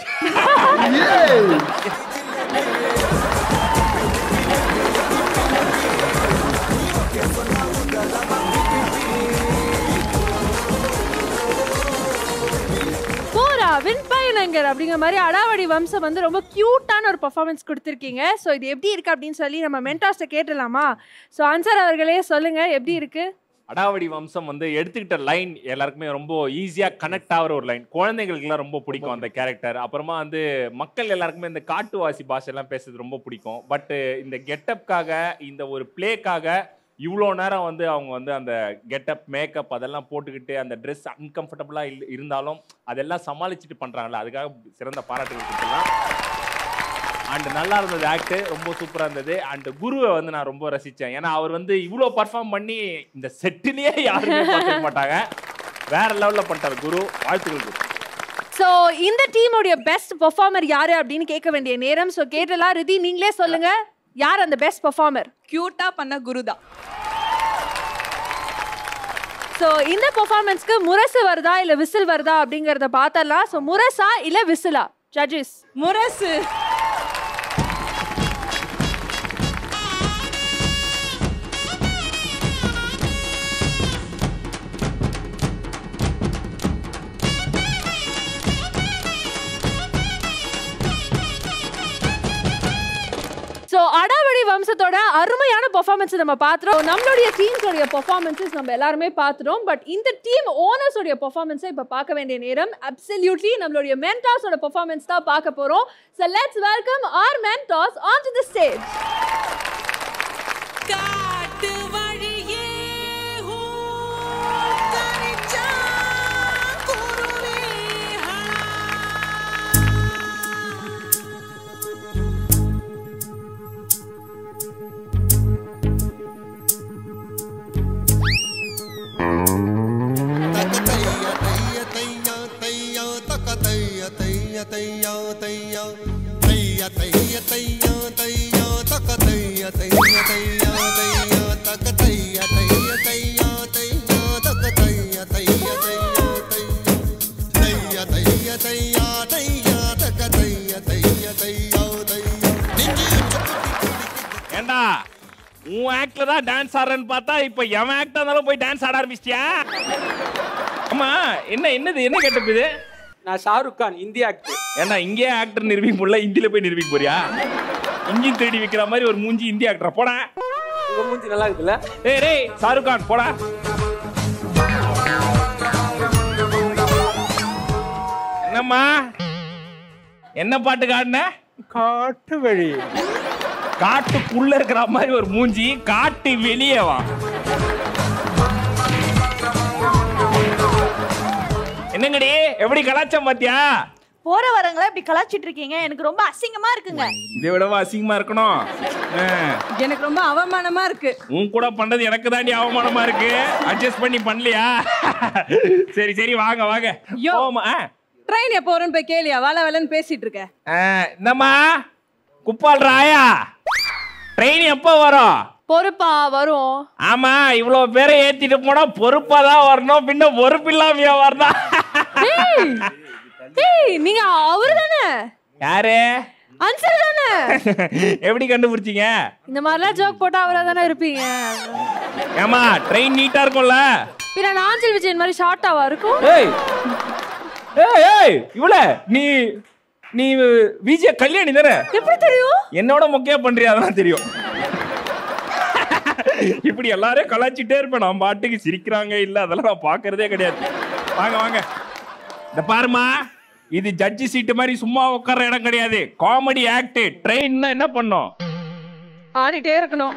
போரா வின் பயணங்கர் அப்படிங்கிற மாதிரி அடாவடி வம்சம் வந்து ரொம்ப கியூட்டான ஒரு பர்ஃபார்மன்ஸ் கொடுத்துருக்கீங்க ஸோ இது எப்படி இருக்கு அப்படின்னு சொல்லி நம்ம மென்டாஸ்ட்டை கேட்டுடலாமா ஸோ அன்சார் அவர்களே சொல்லுங்க எப்படி இருக்கு அடாவடி வம்சம் வந்து எடுத்துக்கிட்ட லைன் எல்லாருக்குமே ரொம்ப ஈஸியா கனெக்ட் ஆகிற ஒரு லைன் குழந்தைங்களுக்குலாம் ரொம்ப பிடிக்கும் அந்த கேரக்டர் அப்புறமா வந்து மக்கள் எல்லாருக்குமே இந்த காட்டுவாசி பாஷையெல்லாம் பேசுறது ரொம்ப பிடிக்கும் பட் இந்த கெட்டப்காக இந்த ஒரு பிளேக்காக இவ்வளோ நேரம் வந்து அவங்க வந்து அந்த கெட்டப் மேக்கப் அதெல்லாம் போட்டுக்கிட்டு அந்த ட்ரெஸ் அன்கம்ஃபர்டபுளாக இல் இருந்தாலும் அதெல்லாம் சமாளிச்சுட்டு பண்ணுறாங்கல்ல அதுக்காக சிறந்த பாராட்டுகள் கொடுத்துலாம் அண்ட் நல்லா இருந்தது ஆக்ட் ரொம்ப சூப்பராக இருந்தது அண்ட் குருவை வந்து நான் ரொம்ப ரசித்தேன் ஏன்னா அவர் வந்து இவ்வளோ பர்ஃபார்ம் பண்ணி இந்த செட்டிலேயே யாருமே பார்த்துக்க மாட்டாங்க வேற லெவலில் பண்ணிட்டார் குரு வாழ்த்துக்கள் குரு ஸோ இந்த டீமுடைய பெஸ்ட் பெர்ஃபார்மர் யாரு அப்படின்னு கேட்க வேண்டிய நேரம் ஸோ கேட்டலாம் ரிதி நீங்களே சொல்லுங்க யார் அந்த பெஸ்ட் பெர்ஃபார்மர் கியூட்டா பண்ண குருதான் ஸோ இந்த பெர்ஃபார்மன்ஸ்க்கு முரசு வருதா இல்ல விசில் வருதா அப்படிங்கறத பார்த்தரலாம் ஸோ முரசா இல்ல விசிலா ஜட்ஜஸ் முரசு ஸோ அடாவடி வம்சத்தோட கூட்டத்தோட அருமையான பெர்ஃபார்மன்ஸ் நம்ம பார்த்துறோம் நம்மளுடைய டீம்ஸோடைய பெர்ஃபார்மன்ஸஸ் நம்ம எல்லாருமே பார்த்துறோம் பட் இந்த டீம் ஓனர்ஸோடைய பெர்ஃபார்மன்ஸை இப்போ பார்க்க வேண்டிய நேரம் அப்சல்யூட்லி நம்மளுடைய மென்டாஸோட பெர்ஃபார்மன்ஸ் தான் பார்க்க போறோம் so let's welcome our mentors on to the stage காட்டு வழியே ஹோ கரிச்சா குருவே ஏண்டா உன் ஆக்ட்ல தான் டான்ஸ் ஆடுறேன்னு பார்த்தா இப்போ எவன் ஆக்டா இருந்தாலும் போய் டான்ஸ் ஆட ஆரம்பிச்சிட்டியா ஆமா என்ன என்னது என்ன கெட்டப் இது நான் ஷாருக் கான் இந்தியா ஆக்டர் ஏண்டா இங்கே ஆக்டர் நிரூபிக்க முடியல இந்தியில போய் நிரூபிக்க போறியா இங்கேயும் தேடி வைக்கிற மாதிரி ஒரு மூஞ்சி இந்திய ஆக்டர் போடா உங்க மூஞ்சி நல்லா இருக்குல்ல ஏய் டேய் ஷாருக் கான் போடா என்னம்மா என்ன பாட்டு காட்டின காட்டு வழி காட்டுக்குள்ள இருக்கிற மாதிரி ஒரு மூஞ்சி காட்டு வெளியே வா என்னங்கடி எப்படி கலாச்சம் பாத்தியா போற வரங்களா இப்படி கலாச்சிட்டு இருக்கீங்க எனக்கு ரொம்ப அசிங்கமா இருக்குங்க இதை விடவா அசிங்கமா இருக்கணும் ஆ. எனக்கு ரொம்ப அவமானமா இருக்கு உன் கூட பண்றது எனக்கு தாண்டி அவமானமா இருக்கு அட்ஜஸ்ட் பண்ணி பண்ணலையா சரி சரி வாங்க வாங்க போமா ஆ. ட்ரெயின் எப்போ வரும்னு போய் கேளியா வள வளன்னு பேசிட்டு இருக்க ஆ, இந்தம்மா குப்பால் ராயா ட்ரெயின் எப்போ வரும் பொறுப்பா வரும் ஆமா இவ்வளவு பேரை ஏத்திட்டு போனா பொறுப்பா தான் வரணும் பின்ன பொறுப்பு இல்லாமையா வரணும் ஏய் நீங்க அவரு தானே யாரு அன்சர் தானே எப்படி கண்டுபிடிச்சீங்க இந்த மாதிரிலாம் ஜோக் போட்டா அவரா தானே இருப்பீங்க ஏமா ட்ரெயின் நீட்டா இருக்கும்ல பின்ன நாஞ்சல் விஜயன் மாதிரி ஷார்ட்டாவா இருக்கும் ஏய் ஏய் ஏய் இவள நீ நீ விஜய கல்யாணி தானே எப்படி தெரியும் என்னோட முக்கிய பண்றியா அதெல்லாம் தெரியும் இப்படி எல்லாரும் கலாச்சிட்டே இருப்பேன் நான் பாட்டுக்கு சிரிக்கிறாங்க இல்ல அதெல்லாம் நான் பாக்குறதே கிடையாது வாங்க வாங்க இந்த பாருமா இது ஜட்ஜி சீட்டு மாதிரி சும்மா உட்கார்ற இடம் கிடையாது காமெடி ஆக்ட் ட்ரெயின்னா என்ன பண்ணும் ஆடிட்டே இருக்கணும்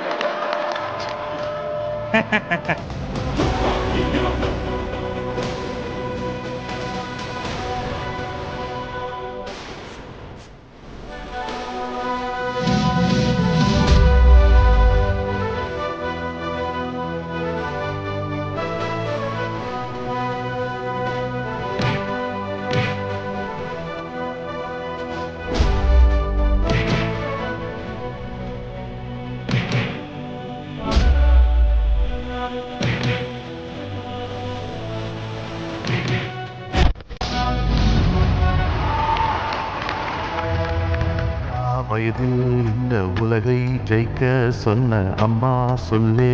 வயதில் இந்த உலகை ஜெயிக்க சொன்ன அம்மா சொல்லே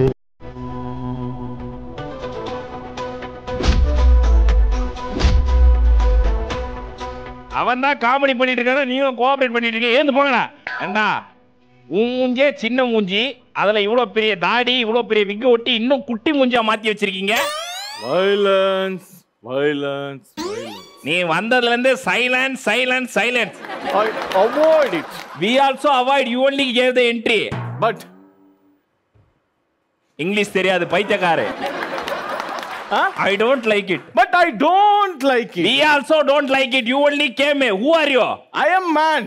அவன் தான் காமெடி பண்ணிட்டு இருக்கான நீங்களும் கோஆபரேட் பண்ணிட்டு இருக்கீங்க ஏந்து போங்கடா ஏண்டா உன் மூஞ்சே சின்ன மூஞ்சி அதுல இவ்வளவு பெரிய தாடி இவ்வளவு பெரிய விக்கு ஒட்டி இன்னும் குட்டி மூஞ்சியா மாத்தி வச்சிருக்கீங்க வைலன்ஸ் வைலன்ஸ் நீ வந்ததுல இருந்து silence silence silence I avoid it we also avoid you only gave the entry but English தெரியாது பைத்தியக்காரு I don't like it but I don't like it we also don't like it you only came who are you I am man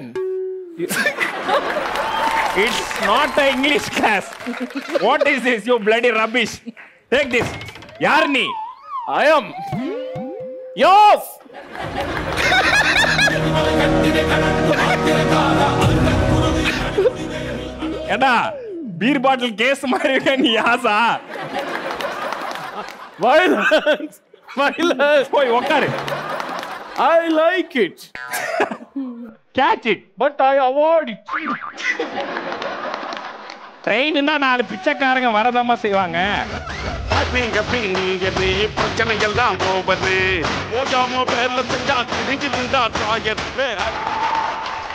it's not a English class what is this you bloody rubbish take this யார் நீ ஐ அம் யோஸ் ஏடா beer bottle case மாதிரி இருக்க நீ யாசா violence violence போய் உட்காரு I like it catch it but I avoid it ட்ரெயின்னா நாலு பிச்சைக்காரங்க வரதாமா செய்வாங்க நீங்க பிங்கிறது பிரச்சனை எல்லாம் போவது மோஜாமோ பேர்ல செஞ்சா திரிஞ்சு நின்றா தாயர்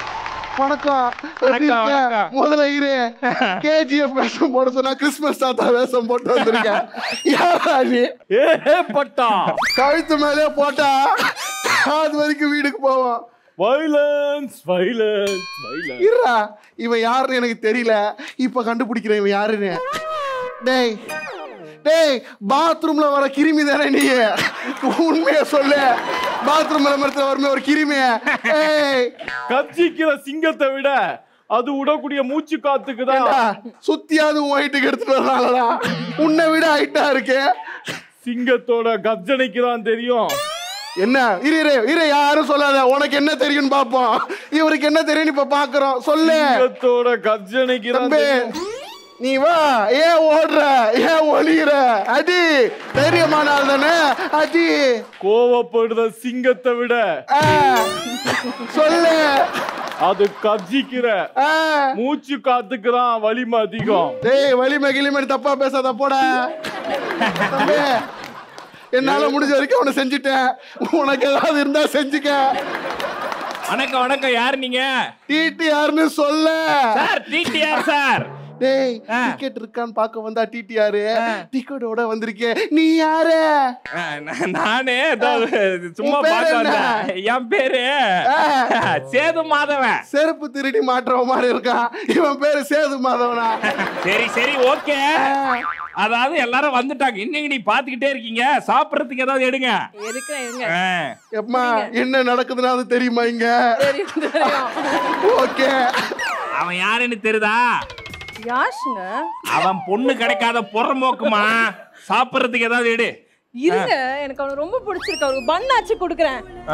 வணக்கம் எப்படி வணக்கம், இருக்க? வணக்கம். முதல்ல இரு கேஜிஎஃப் வேஷம் போட சொன்னா கிறிஸ்மஸ் தாத்தா வேஷம் போட்டு வந்திருக்கேன் யாரா நீ ஏ பட்டா கழுத்து மேலே போட்டா அது வரைக்கும் வீட்டுக்கு போவோம் வைலன்ஸ் வைலன்ஸ் வைலன்ஸ் இருடா இவன் யாருன்னு எனக்கு தெரியல இப்ப கண்டுபிடிக்கிறேன் இவன் யாருன்னு டேய் டேய் பாத்ரூம்ல வர கிருமி தானே நீ உண்மைய சொல்லு பாத்ரூம்ல மரத்துல வருமே ஒரு கிருமி ஏய் கட்சிக்கிற சிங்கத்தை விட அது விடக்கூடிய மூச்சு காத்துக்கு தான் ஏண்டா, சுத்தியாவது உன் ஹைட்டுக்கு எடுத்துட்டு வர்றாங்களா உன்னை விட ஹைட்டா இருக்கு சிங்கத்தோட கர்ஜனைக்கு தான் தெரியும் என்ன இரு இரு இரு யாரும் சொல்லாத உனக்கு என்ன தெரியும்னு பாப்போம் இவருக்கு என்ன தெரியும் இப்ப பாக்குறோம் சொல்லு சிங்கத்தோட கர்ஜனைக்கு தான் தம்பி தெரியும் நீ வா ஏன் ஓடுற ஏன் ஒளியுற அடி தைரியமான ஆள் தானே அடி கோவப்படுற சிங்கத்தை விட ஆ, சொல்லு அது கர்ஜிக்கிற ஆ. மூச்சு காத்துக்கு தான் வலிமை அதிகம் டேய் வலிமை கிளிமை தப்பா பேசாத போட தம்பி என்னால முடிஞ்ச வரைக்கும் அவனை செஞ்சுட்டேன் உனக்கு ஏதாவது இருந்தா செஞ்சுக்க வணக்கம் வணக்கம் யார் நீங்க டிடி யாருன்னு சொல்ல சார் டிடிஆர் சார் டேய் டிக்கெட் இருக்கான்னு பார்க்க வந்தா டிடிஆர் டிக்கெட்டோட வந்திருக்கேன் நீ யாரு நானே ஏதோ சும்மா உன் பேர் பார்க்க என்ன? வந்தேன் என் பேரு சேது மாதவன் செருப்பு திருடி மாற்றவ மாதிரி இருக்கான் இவன் பேரு சேது மாதவனா சரி சரி ஓகே அதாவது எல்லாரும் வந்துட்டாங்க இன்னைக்கு நீ பாத்துக்கிட்டே இருக்கீங்க சாப்பிடறதுக்கு ஏதாவது எடுங்க இருக்கிறேன் இருங்க ஆ. எப்பமா என்ன நடக்குதுன்னு அது தெரியுமா இங்க தெரியும் தெரியும் ஓகே அவன் யாருன்னு தெரியுதா யாஷுங்க அவன் பொண்ணு கிடைக்காத புறம்போக்குமா சாப்பிடறதுக்கு ஏதாவது எடு இருங்க எனக்கு அவனை ரொம்ப பிடிச்சிருக்கு அவருக்கு பண்ணாச்சு கொடுக்குறேன் ஆ.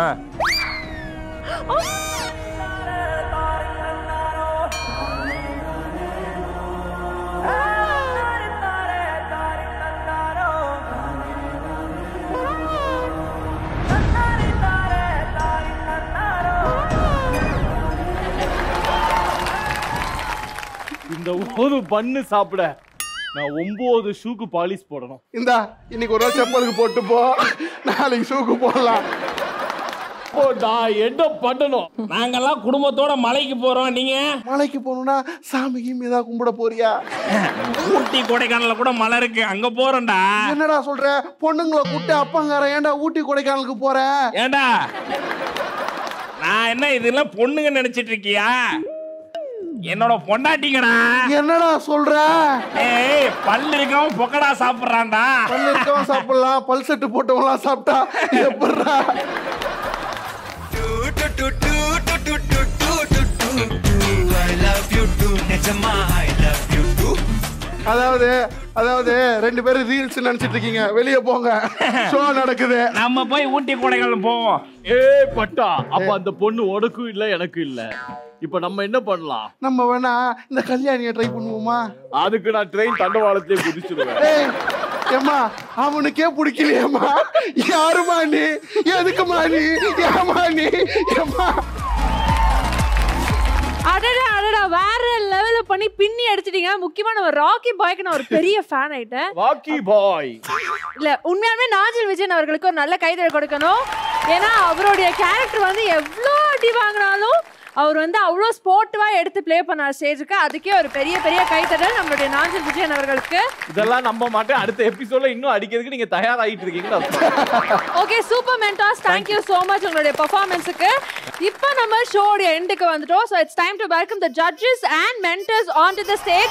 இந்த ஒரு பண்ணு சாப்பிட நான் ஒன்பது ஷூக்கு பாலிஷ் போடணும் இந்தா இன்னைக்கு ஒரு நாள் செப்பலுக்கு போட்டு போ நாளைக்கு ஷூக்கு போடலாம் ஓ நான் என்ன பண்ணணும் நாங்கெல்லாம் குடும்பத்தோட மலைக்கு போறோம் நீங்க மலைக்கு போகணும்னா சாமி கீமி ஏதாவது கும்பிட போறியா ஊட்டி கொடைக்கானல்ல கூட மலை இருக்கு அங்க போறோம்டா என்னடா சொல்ற பொண்ணுங்களை கூப்பிட்டு அப்பங்கார ஏன்டா ஊட்டி கொடைக்கானலுக்கு போற ஏண்டா நான் என்ன இதெல்லாம் பொண்ணுங்க நினைச்சிட்டு இருக்கியா என்னோட பொண்டாட்டிங்கடா என்னடா சொல்ற ஏய் பல்லு இருக்கவன் பொக்கடா சாப்பிடுறான்டா பல்லு இருக்கவன் சாப்பிடலாம் பல் செட்டு போட்டவங்களாம் சாப்பிட்டா எப்படிடா அதாவது அதாவது ரெண்டு பேரும் ரீல்ஸ் நினைச்சிட்டு இருக்கீங்க வெளியே போங்க ஷோ நடக்குது நம்ம போய் ஊட்டி கொடைக்கானல் போவோம் ஏ பட்டா அப்ப அந்த பொண்ணு உனக்கும் இல்ல எனக்கும் இல்ல இப்ப நம்ம என்ன பண்ணலாம் நம்ம வேணா இந்த கல்யாணியை ட்ரை பண்ணுவோமா அதுக்கு நான் ட்ரெயின் தண்டவாளத்திலே குதிச்சிருவேன் ஏய் ஏம்மா அவனுக்கே பிடிக்கலையேம்மா யாருமா நீ எதுக்குமா நீ ஏமா நீ ஏம்மா அடடா அடடா வேற லெவல்ல பண்ணி பின்னி அடிச்சிட்டீங்க முக்கியமா நம்ம ராக்கி பாய்க்கு நான் ஒரு பெரிய ஃபேன் ஆயிட்டேன் ராக்கி பாய் இல்ல உண்மையாலுமே நாஜில் விஜயன் அவர்களுக்கு ஒரு நல்ல கைதல் கொடுக்கணும் ஏன்னா அவருடைய கேரக்டர் வந்து எவ்வளோ அடி வாங்கினாலும் அவர் வந்து அவ்வளோ ஸ்போர்ட்டிவா எடுத்து ப்ளே பண்ணார் ஸ்டேஜுக்கு அதுக்கே ஒரு பெரிய பெரிய கைத்தடல் நம்மளுடைய நாஞ்சில் விஜயன் அவர்களுக்கு இதெல்லாம் நம்ப மாட்டேன் அடுத்த எபிசோட்ல இன்னும் அடிக்கிறதுக்கு நீங்க தயாராகிட்டு இருக்கீங்களா okay super mentors thank you so much உங்களுடைய பர்ஃபார்மன்ஸுக்கு இப்போ நம்ம ஷோடைய எண்டுக்கு வந்துட்டோம் so it's time to welcome the judges and mentors on to the stage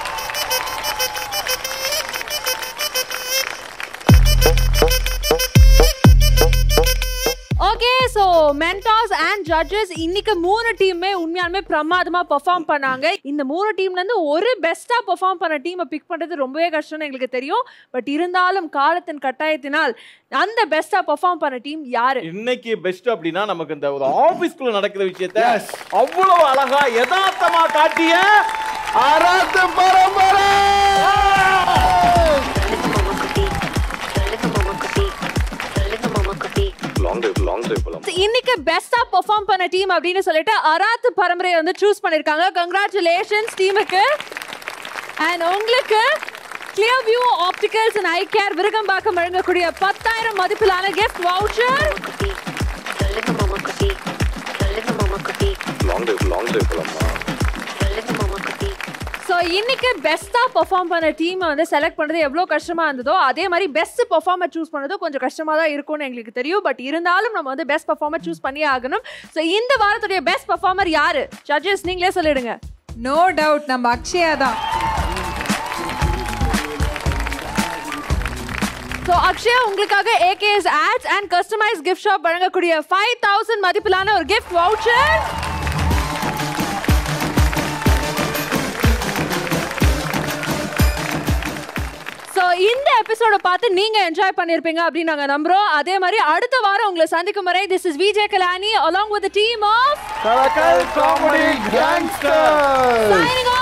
okay so mentors and judges இன்னைக்கு மூணு டீமுமே உண்மையாலுமே பிரமாதமா பெர்ஃபார்ம் பண்ணாங்க இந்த மூணு டீம்ல இருந்து ஒரு பெஸ்டா பெர்ஃபார்ம் பண்ண டீமை பிக் பண்றது ரொம்பவே கஷ்டம்னு எங்களுக்கு தெரியும் பட் இருந்தாலும் காலத்தின் கட்டாயத்தினால் அந்த பெஸ்டா பெர்ஃபார்ம் பண்ண டீம் யாரு இன்னைக்கு பெஸ்ட் அப்படின்னா நமக்கு இந்த ஒரு ஆபீஸ்க்குள்ள நடக்கிற விஷயத்த அவ்வளவு அழகா யதார்த்தமா காட்டிய Araathu Parambarai long drive long drive போலாம் So, இன்னைக்கு பெஸ்டா பெர்ஃபார்ம் பண்ண டீம் அப்படின்னு சொல்லிட்டு அராத்து பரம்பரை வந்து சூஸ் பண்ணிருக்காங்க கங்க்ராச்சுலேஷன்ஸ் டீமுக்கு அண்ட் உங்களுக்கு clear view opticals and I care Virugambakkam வழங்கக்கூடிய பத்தாயிரம் மதிப்பிலான gift voucher long drive long drive போலாமா சொல்லுங்க மாமா குட்டி ஸோ இன்னைக்கு பெஸ்ட்டாக பெர்ஃபார்ம் பண்ண டீமை வந்து செலக்ட் பண்ணுறது எவ்வளோ கஷ்டமாக இருந்ததோ அதே மாதிரி பெஸ்ட் பெர்ஃபார்மர் சூஸ் பண்ணதும் கொஞ்சம் கஷ்டமாக தான் இருக்கும்னு எங்களுக்கு தெரியும் பட் இருந்தாலும் நம்ம வந்து பெஸ்ட் பெர்ஃபார்மர் சூஸ் பண்ணியே ஆகணும் ஸோ இந்த வாரத்துடைய பெஸ்ட் பெர்ஃபார்மர் யாரு ஜட்ஜஸ் நீங்களே சொல்லிடுங்க நோ டவுட் நம்ம அக்ஷயா தான் ஸோ அக்ஷயா உங்களுக்காக AKS ads and customise gift shop வழங்கக்கூடிய ஃபைவ் தௌசண்ட் மதிப்பிலான ஒரு கிஃப்ட் வவுச்சர் ஸோ இந்த எபிசோட பார்த்து நீங்க என்ஜாய் பண்ணிருப்பீங்க அப்படின்னு நாங்க நம்புறோம் அதே மாதிரி அடுத்த வாரம் உங்களை சந்திக்கும் வரை this is Vijay Kalani along with the team of கலக்கல் காமெடி கேங்ஸ்டர் signing